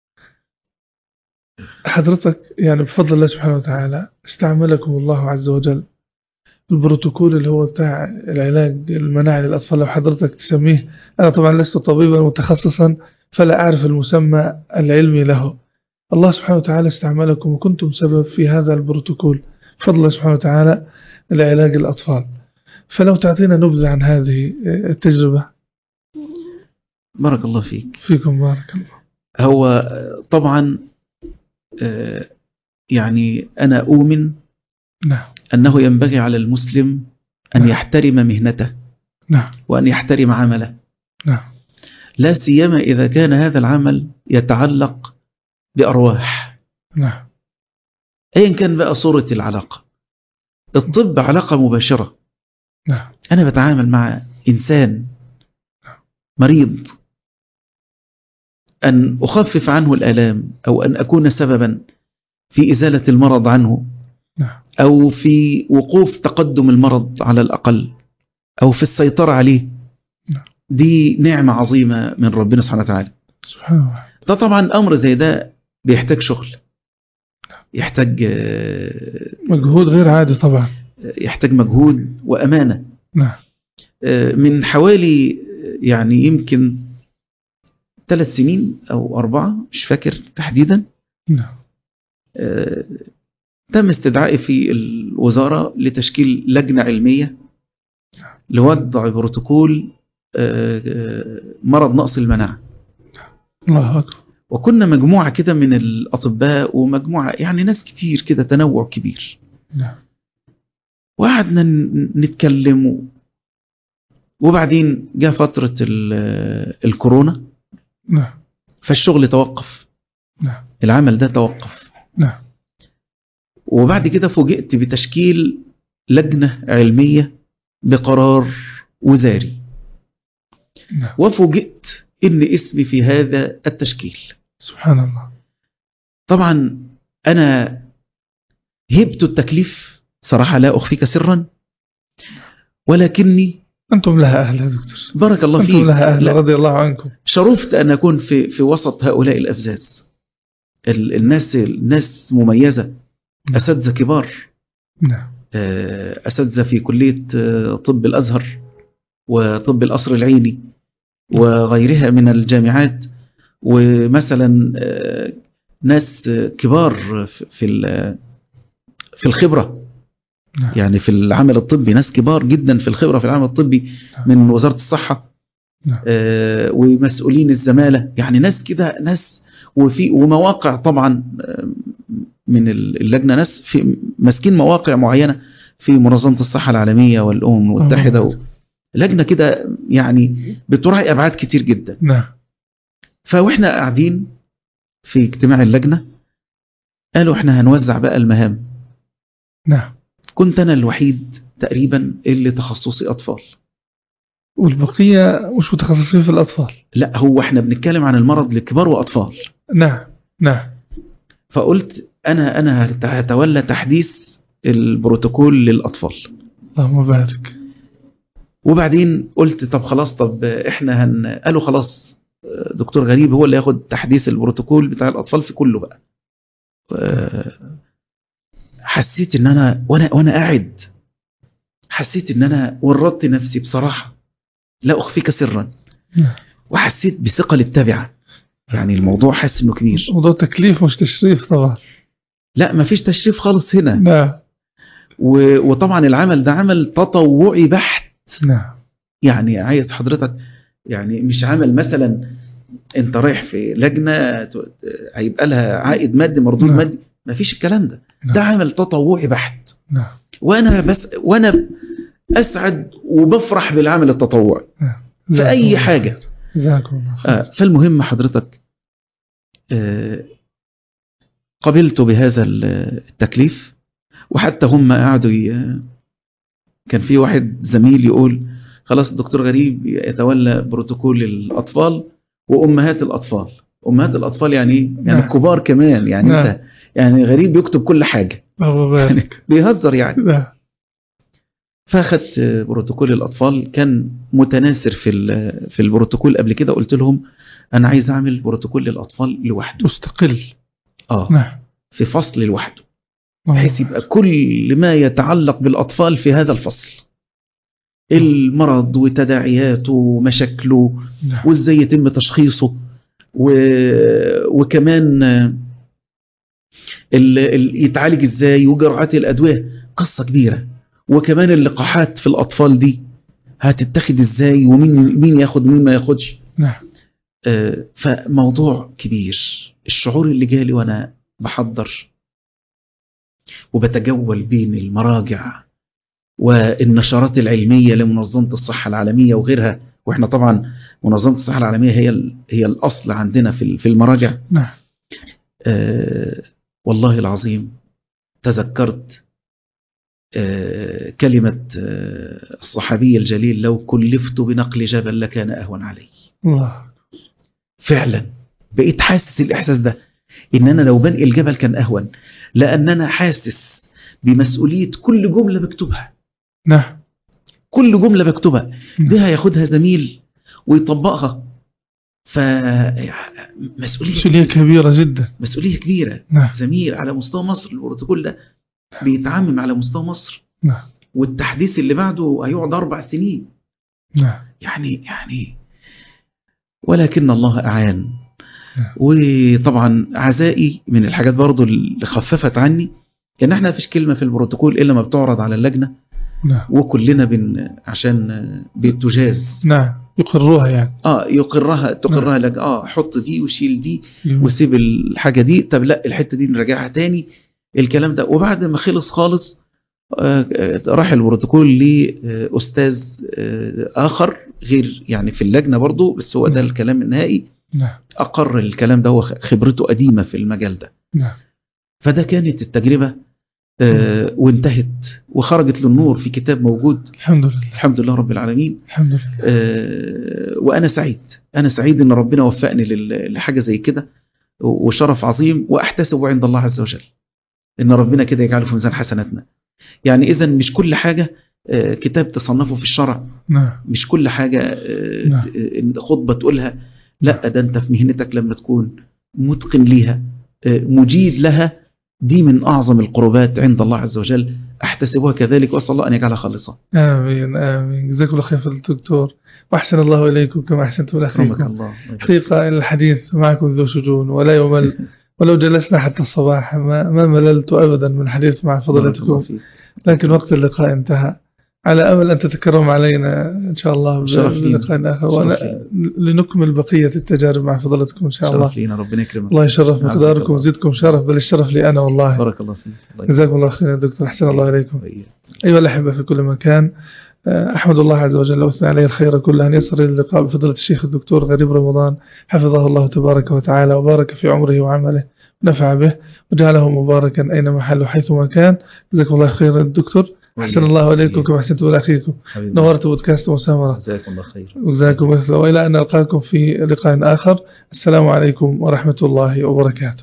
Speaker 2: حضرتك يعني بفضل الله سبحانه وتعالى استعملكم الله عز وجل البروتوكول اللي هو بتاع العلاج المناعي للأطفال لو حضرتك تسميه أنا طبعا لست طبيبا متخصصا فلا أعرف المسمى العلمي له الله سبحانه وتعالى استعملكم وكنتم سبب في هذا البروتوكول بفضل الله سبحانه وتعالى لعلاج الأطفال فلو تعطينا نبذة عن هذه التجربة
Speaker 3: بارك الله فيك
Speaker 2: فيكم بارك الله
Speaker 3: هو آه، طبعا آه، يعني أنا أؤمن
Speaker 2: نعم
Speaker 3: أنه ينبغي على المسلم أن
Speaker 2: نعم.
Speaker 3: يحترم مهنته
Speaker 2: نعم
Speaker 3: وأن يحترم عمله
Speaker 2: نعم
Speaker 3: لا سيما إذا كان هذا العمل يتعلق بأرواح
Speaker 2: نعم
Speaker 3: أيا كان بقى صورة العلاقة الطب علاقة مباشرة
Speaker 2: نعم
Speaker 3: أنا بتعامل مع إنسان مريض أن أخفف عنه الآلام أو أن أكون سببا في إزالة المرض عنه
Speaker 2: نعم
Speaker 3: أو في وقوف تقدم المرض على الأقل أو في السيطرة عليه
Speaker 2: نعم.
Speaker 3: دي نعمة عظيمة من ربنا سبحانه وتعالى
Speaker 2: سبحان الله
Speaker 3: ده طبعا أمر زي ده بيحتاج شغل يحتاج آه،
Speaker 2: مجهود غير عادي طبعا
Speaker 3: يحتاج مجهود وأمانة
Speaker 2: نعم
Speaker 3: آه، من حوالي آه، يعني يمكن ثلاث سنين أو أربعة مش فاكر تحديدا
Speaker 2: نعم
Speaker 3: آه، تم استدعائي في الوزارة لتشكيل لجنة علمية لوضع بروتوكول آه، آه، مرض نقص المناعة
Speaker 2: الله أكبر
Speaker 3: وكنا مجموعة كده من الأطباء ومجموعة يعني ناس كتير كده تنوع كبير
Speaker 2: نعم
Speaker 3: وقعدنا ن- نتكلم و- وبعدين جاء فترة ال- الكورونا
Speaker 2: نعم
Speaker 3: فالشغل توقف
Speaker 2: نعم
Speaker 3: العمل ده توقف
Speaker 2: نعم
Speaker 3: وبعد كده فوجئت بتشكيل لجنة علمية بقرار وزاري
Speaker 2: نعم
Speaker 3: وفوجئت ان اسمي في هذا التشكيل
Speaker 2: سبحان الله
Speaker 3: طبعا انا هبت التكليف صراحة لا اخفيك سرا ولكني
Speaker 2: أنتم لها أهل يا دكتور
Speaker 3: بارك الله فيك
Speaker 2: أنتم لها أهل
Speaker 3: لا،
Speaker 2: رضي الله عنكم
Speaker 3: شرفت ان اكون في في وسط هؤلاء الافزاز ال- الناس الناس مميزة اساتذه كبار
Speaker 2: نعم
Speaker 3: آه، اساتذه في كليه آه، طب الازهر وطب القصر العيني وغيرها من الجامعات ومثلا آه، ناس آه، كبار في- في ال- في الخبره
Speaker 2: نعم.
Speaker 3: يعني في العمل الطبي ناس كبار جدا في الخبره في العمل الطبي
Speaker 2: نعم.
Speaker 3: من وزاره الصحه
Speaker 2: نعم.
Speaker 3: آه، ومسؤولين الزماله يعني ناس كده ناس وفي ومواقع طبعا آه، من اللجنه ناس في ماسكين مواقع معينه في منظمه الصحه العالميه والامم المتحده و- لجنة كده يعني بتراعي أبعاد كتير جدا
Speaker 2: نعم
Speaker 3: فواحنا قاعدين في اجتماع اللجنة قالوا احنا هنوزع بقى المهام
Speaker 2: نعم
Speaker 3: كنت أنا الوحيد تقريبا اللي تخصصي أطفال
Speaker 2: والبقية مش متخصصين في الأطفال
Speaker 3: لا هو احنا بنتكلم عن المرض لكبار وأطفال
Speaker 2: نعم نعم
Speaker 3: فقلت أنا أنا هت- هتولى تحديث البروتوكول للأطفال
Speaker 2: اللهم بارك
Speaker 3: وبعدين قلت طب خلاص طب احنا هن قالوا خلاص دكتور غريب هو اللي ياخد تحديث البروتوكول بتاع الأطفال في كله بقى آه، حسيت ان انا وانا وانا قاعد حسيت ان انا ورطت نفسي بصراحة لا اخفيك سرا
Speaker 2: نعم.
Speaker 3: وحسيت بثقل التابعة يعني الموضوع حاسس انه كبير
Speaker 2: موضوع تكليف مش تشريف طبعا
Speaker 3: لا مفيش تشريف خالص هنا
Speaker 2: نعم
Speaker 3: و- وطبعا العمل ده عمل تطوعي بحت
Speaker 2: نعم
Speaker 3: يعني عايز حضرتك يعني مش عمل مثلا انت رايح في لجنة ت- هيبقى لها عائد مادي مردود
Speaker 2: نعم.
Speaker 3: مادي مفيش الكلام ده
Speaker 2: نعم.
Speaker 3: ده عمل تطوعي بحت
Speaker 2: نعم
Speaker 3: وانا بس وانا اسعد وبفرح بالعمل التطوعي
Speaker 2: جزاكم
Speaker 3: أي
Speaker 2: الله
Speaker 3: حاجة.
Speaker 2: خير. جزاكم الله خير.
Speaker 3: آه، فالمهم حضرتك آه، قبلت بهذا التكليف وحتى هم قعدوا ي- كان في واحد زميل يقول خلاص الدكتور غريب يتولى بروتوكول الأطفال وأمهات الأطفال أمهات الأطفال يعني إيه؟ يعني
Speaker 2: نعم.
Speaker 3: الكبار كمان يعني
Speaker 2: نعم.
Speaker 3: أنت يعني غريب يكتب كل حاجة
Speaker 2: اللهم بارك
Speaker 3: بيهزر يعني
Speaker 2: نعم
Speaker 3: فاخدت بروتوكول الاطفال كان متناثر في ال- في البروتوكول قبل كده قلت لهم انا عايز اعمل بروتوكول للاطفال لوحده
Speaker 2: مستقل
Speaker 3: اه
Speaker 2: نعم
Speaker 3: في فصل لوحده
Speaker 2: اللهم
Speaker 3: بحيث يبقى كل ما يتعلق بالاطفال في هذا الفصل المرض وتداعياته ومشاكله
Speaker 2: نعم.
Speaker 3: وازاي يتم تشخيصه و... وكمان ال... ال... يتعالج ازاي وجرعات الادويه قصه كبيره وكمان اللقاحات في الاطفال دي هتتاخد ازاي ومين مين ياخد ومين ما ياخدش
Speaker 2: نعم
Speaker 3: آه، فموضوع كبير الشعور اللي جالي وانا بحضر وبتجول بين المراجع والنشرات العلميه لمنظمه الصحه العالميه وغيرها واحنا طبعا منظمه الصحه العالميه هي ال- هي الاصل عندنا في ال- في المراجع
Speaker 2: نعم
Speaker 3: آه، والله العظيم تذكرت آه، كلمة آه، الصحابي الجليل لو كلفت بنقل جبل لكان أهون علي
Speaker 2: الله
Speaker 3: فعلا بقيت حاسس الإحساس ده إن أنا لو بنقل جبل كان أهون لأن أنا حاسس بمسؤولية كل جملة بكتبها
Speaker 2: نعم
Speaker 3: كل جملة بكتبها
Speaker 2: نعم.
Speaker 3: دي هياخدها زميل ويطبقها ف مسؤولية
Speaker 2: مسؤولية كبيرة جدا
Speaker 3: مسؤولية كبيرة
Speaker 2: نعم
Speaker 3: زميل على مستوى مصر البروتوكول ده بيتعمم على مستوى مصر
Speaker 2: نعم
Speaker 3: والتحديث اللي بعده هيقعد أربع سنين
Speaker 2: نعم
Speaker 3: يعني يعني ولكن الله أعان
Speaker 2: نعم.
Speaker 3: وطبعا عزائي من الحاجات برضو اللي خففت عني ان احنا مفيش كلمة في البروتوكول إلا ما بتعرض على اللجنة
Speaker 2: نعم
Speaker 3: وكلنا بن عشان بتجاز
Speaker 2: نعم يقروها يعني
Speaker 3: اه يقرها تقرها لك اه حط دي وشيل دي
Speaker 2: جميل.
Speaker 3: وسيب الحاجة دي طب لا الحتة دي نراجعها تاني الكلام ده وبعد ما خلص خالص آه، آه، راح البروتوكول لأستاذ آه، آخر غير يعني في اللجنة برضو بس هو ده
Speaker 2: نعم.
Speaker 3: الكلام النهائي
Speaker 2: نعم
Speaker 3: أقر الكلام ده هو خبرته قديمة في المجال ده
Speaker 2: نعم
Speaker 3: فده كانت التجربة آه، وانتهت وخرجت للنور في كتاب موجود
Speaker 2: الحمد لله
Speaker 3: الحمد لله رب العالمين
Speaker 2: الحمد لله
Speaker 3: آه، وأنا سعيد أنا سعيد إن ربنا وفقني لل- لحاجة زي كده وشرف عظيم وأحتسبه عند الله عز وجل إن ربنا كده يجعله في ميزان حسناتنا يعني إذا مش كل حاجة آه، كتاب تصنفه في الشرع
Speaker 2: نعم
Speaker 3: مش كل حاجة آه،
Speaker 2: نعم.
Speaker 3: آه، خطبة تقولها لا ده أنت في مهنتك لما تكون متقن ليها آه، مجيد لها دي من أعظم القربات عند الله عز وجل أحتسبها كذلك وأسأل الله أن يجعلها خالصة
Speaker 2: آمين آمين جزاكم الله خير فضل الدكتور وأحسن الله إليكم كما أحسنتم
Speaker 3: رحمك
Speaker 2: لأخيكم
Speaker 3: الله
Speaker 2: حقيقة الحديث معكم ذو شجون ولا يمل ولو جلسنا حتى الصباح ما, ما مللت أبدا من الحديث مع
Speaker 3: بارك الله
Speaker 2: فضلتكم
Speaker 3: فيك.
Speaker 2: لكن وقت اللقاء انتهى على أمل أن تتكرم علينا إن شاء الله
Speaker 3: شرف لينا.
Speaker 2: بلقاء آخر
Speaker 3: شرف
Speaker 2: وأنا لنكمل بقية التجارب مع فضلتكم إن شاء الله
Speaker 3: شرف لينا ربنا يكرمك
Speaker 2: الله يشرف
Speaker 3: عافيك
Speaker 2: مقداركم
Speaker 3: الله.
Speaker 2: ويزيدكم شرف بل الشرف لي أنا والله
Speaker 3: بارك الله فيك الله
Speaker 2: جزاكم الله خير يا دكتور أحسن الله إليكم
Speaker 3: يكرمك.
Speaker 2: أيها الأحبة في كل مكان أحمد الله عز وجل وأثنى عليه الخير كله أن يسر اللقاء بفضيلة الشيخ الدكتور غريب رمضان حفظه الله تبارك وتعالى وبارك في عمره وعمله ونفع به وجعله مباركا أينما حل حيثما كان جزاكم الله خيرا الدكتور أحسن الله إليكم كما أحسنتم إلى أخيكم
Speaker 3: حبيبي.
Speaker 2: نورت بودكاست مسامرة
Speaker 3: جزاكم الله خير
Speaker 2: جزاكم مثله وإلى أن نلقاكم في لقاء آخر السلام عليكم ورحمة الله وبركاته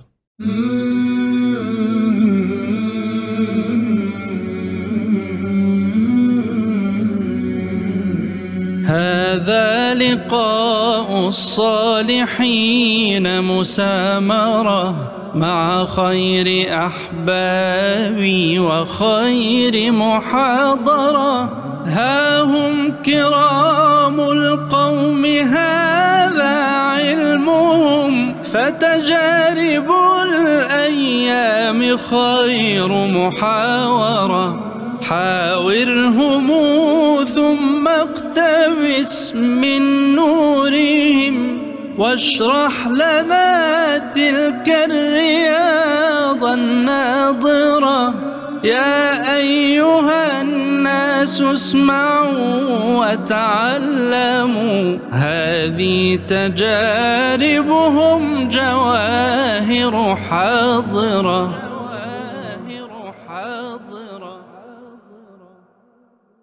Speaker 1: هذا لقاء الصالحين مسامرة مع خير أحبابي وخير محاضرة ها هم كرام القوم هذا علمهم فتجارب الأيام خير محاورة حاورهم ثم اقتبس من نورهم واشرح لنا تلك الرياض الناظرة يا أيها الناس اسمعوا وتعلموا هذه تجاربهم جواهر حاضرة جواهر حاضرة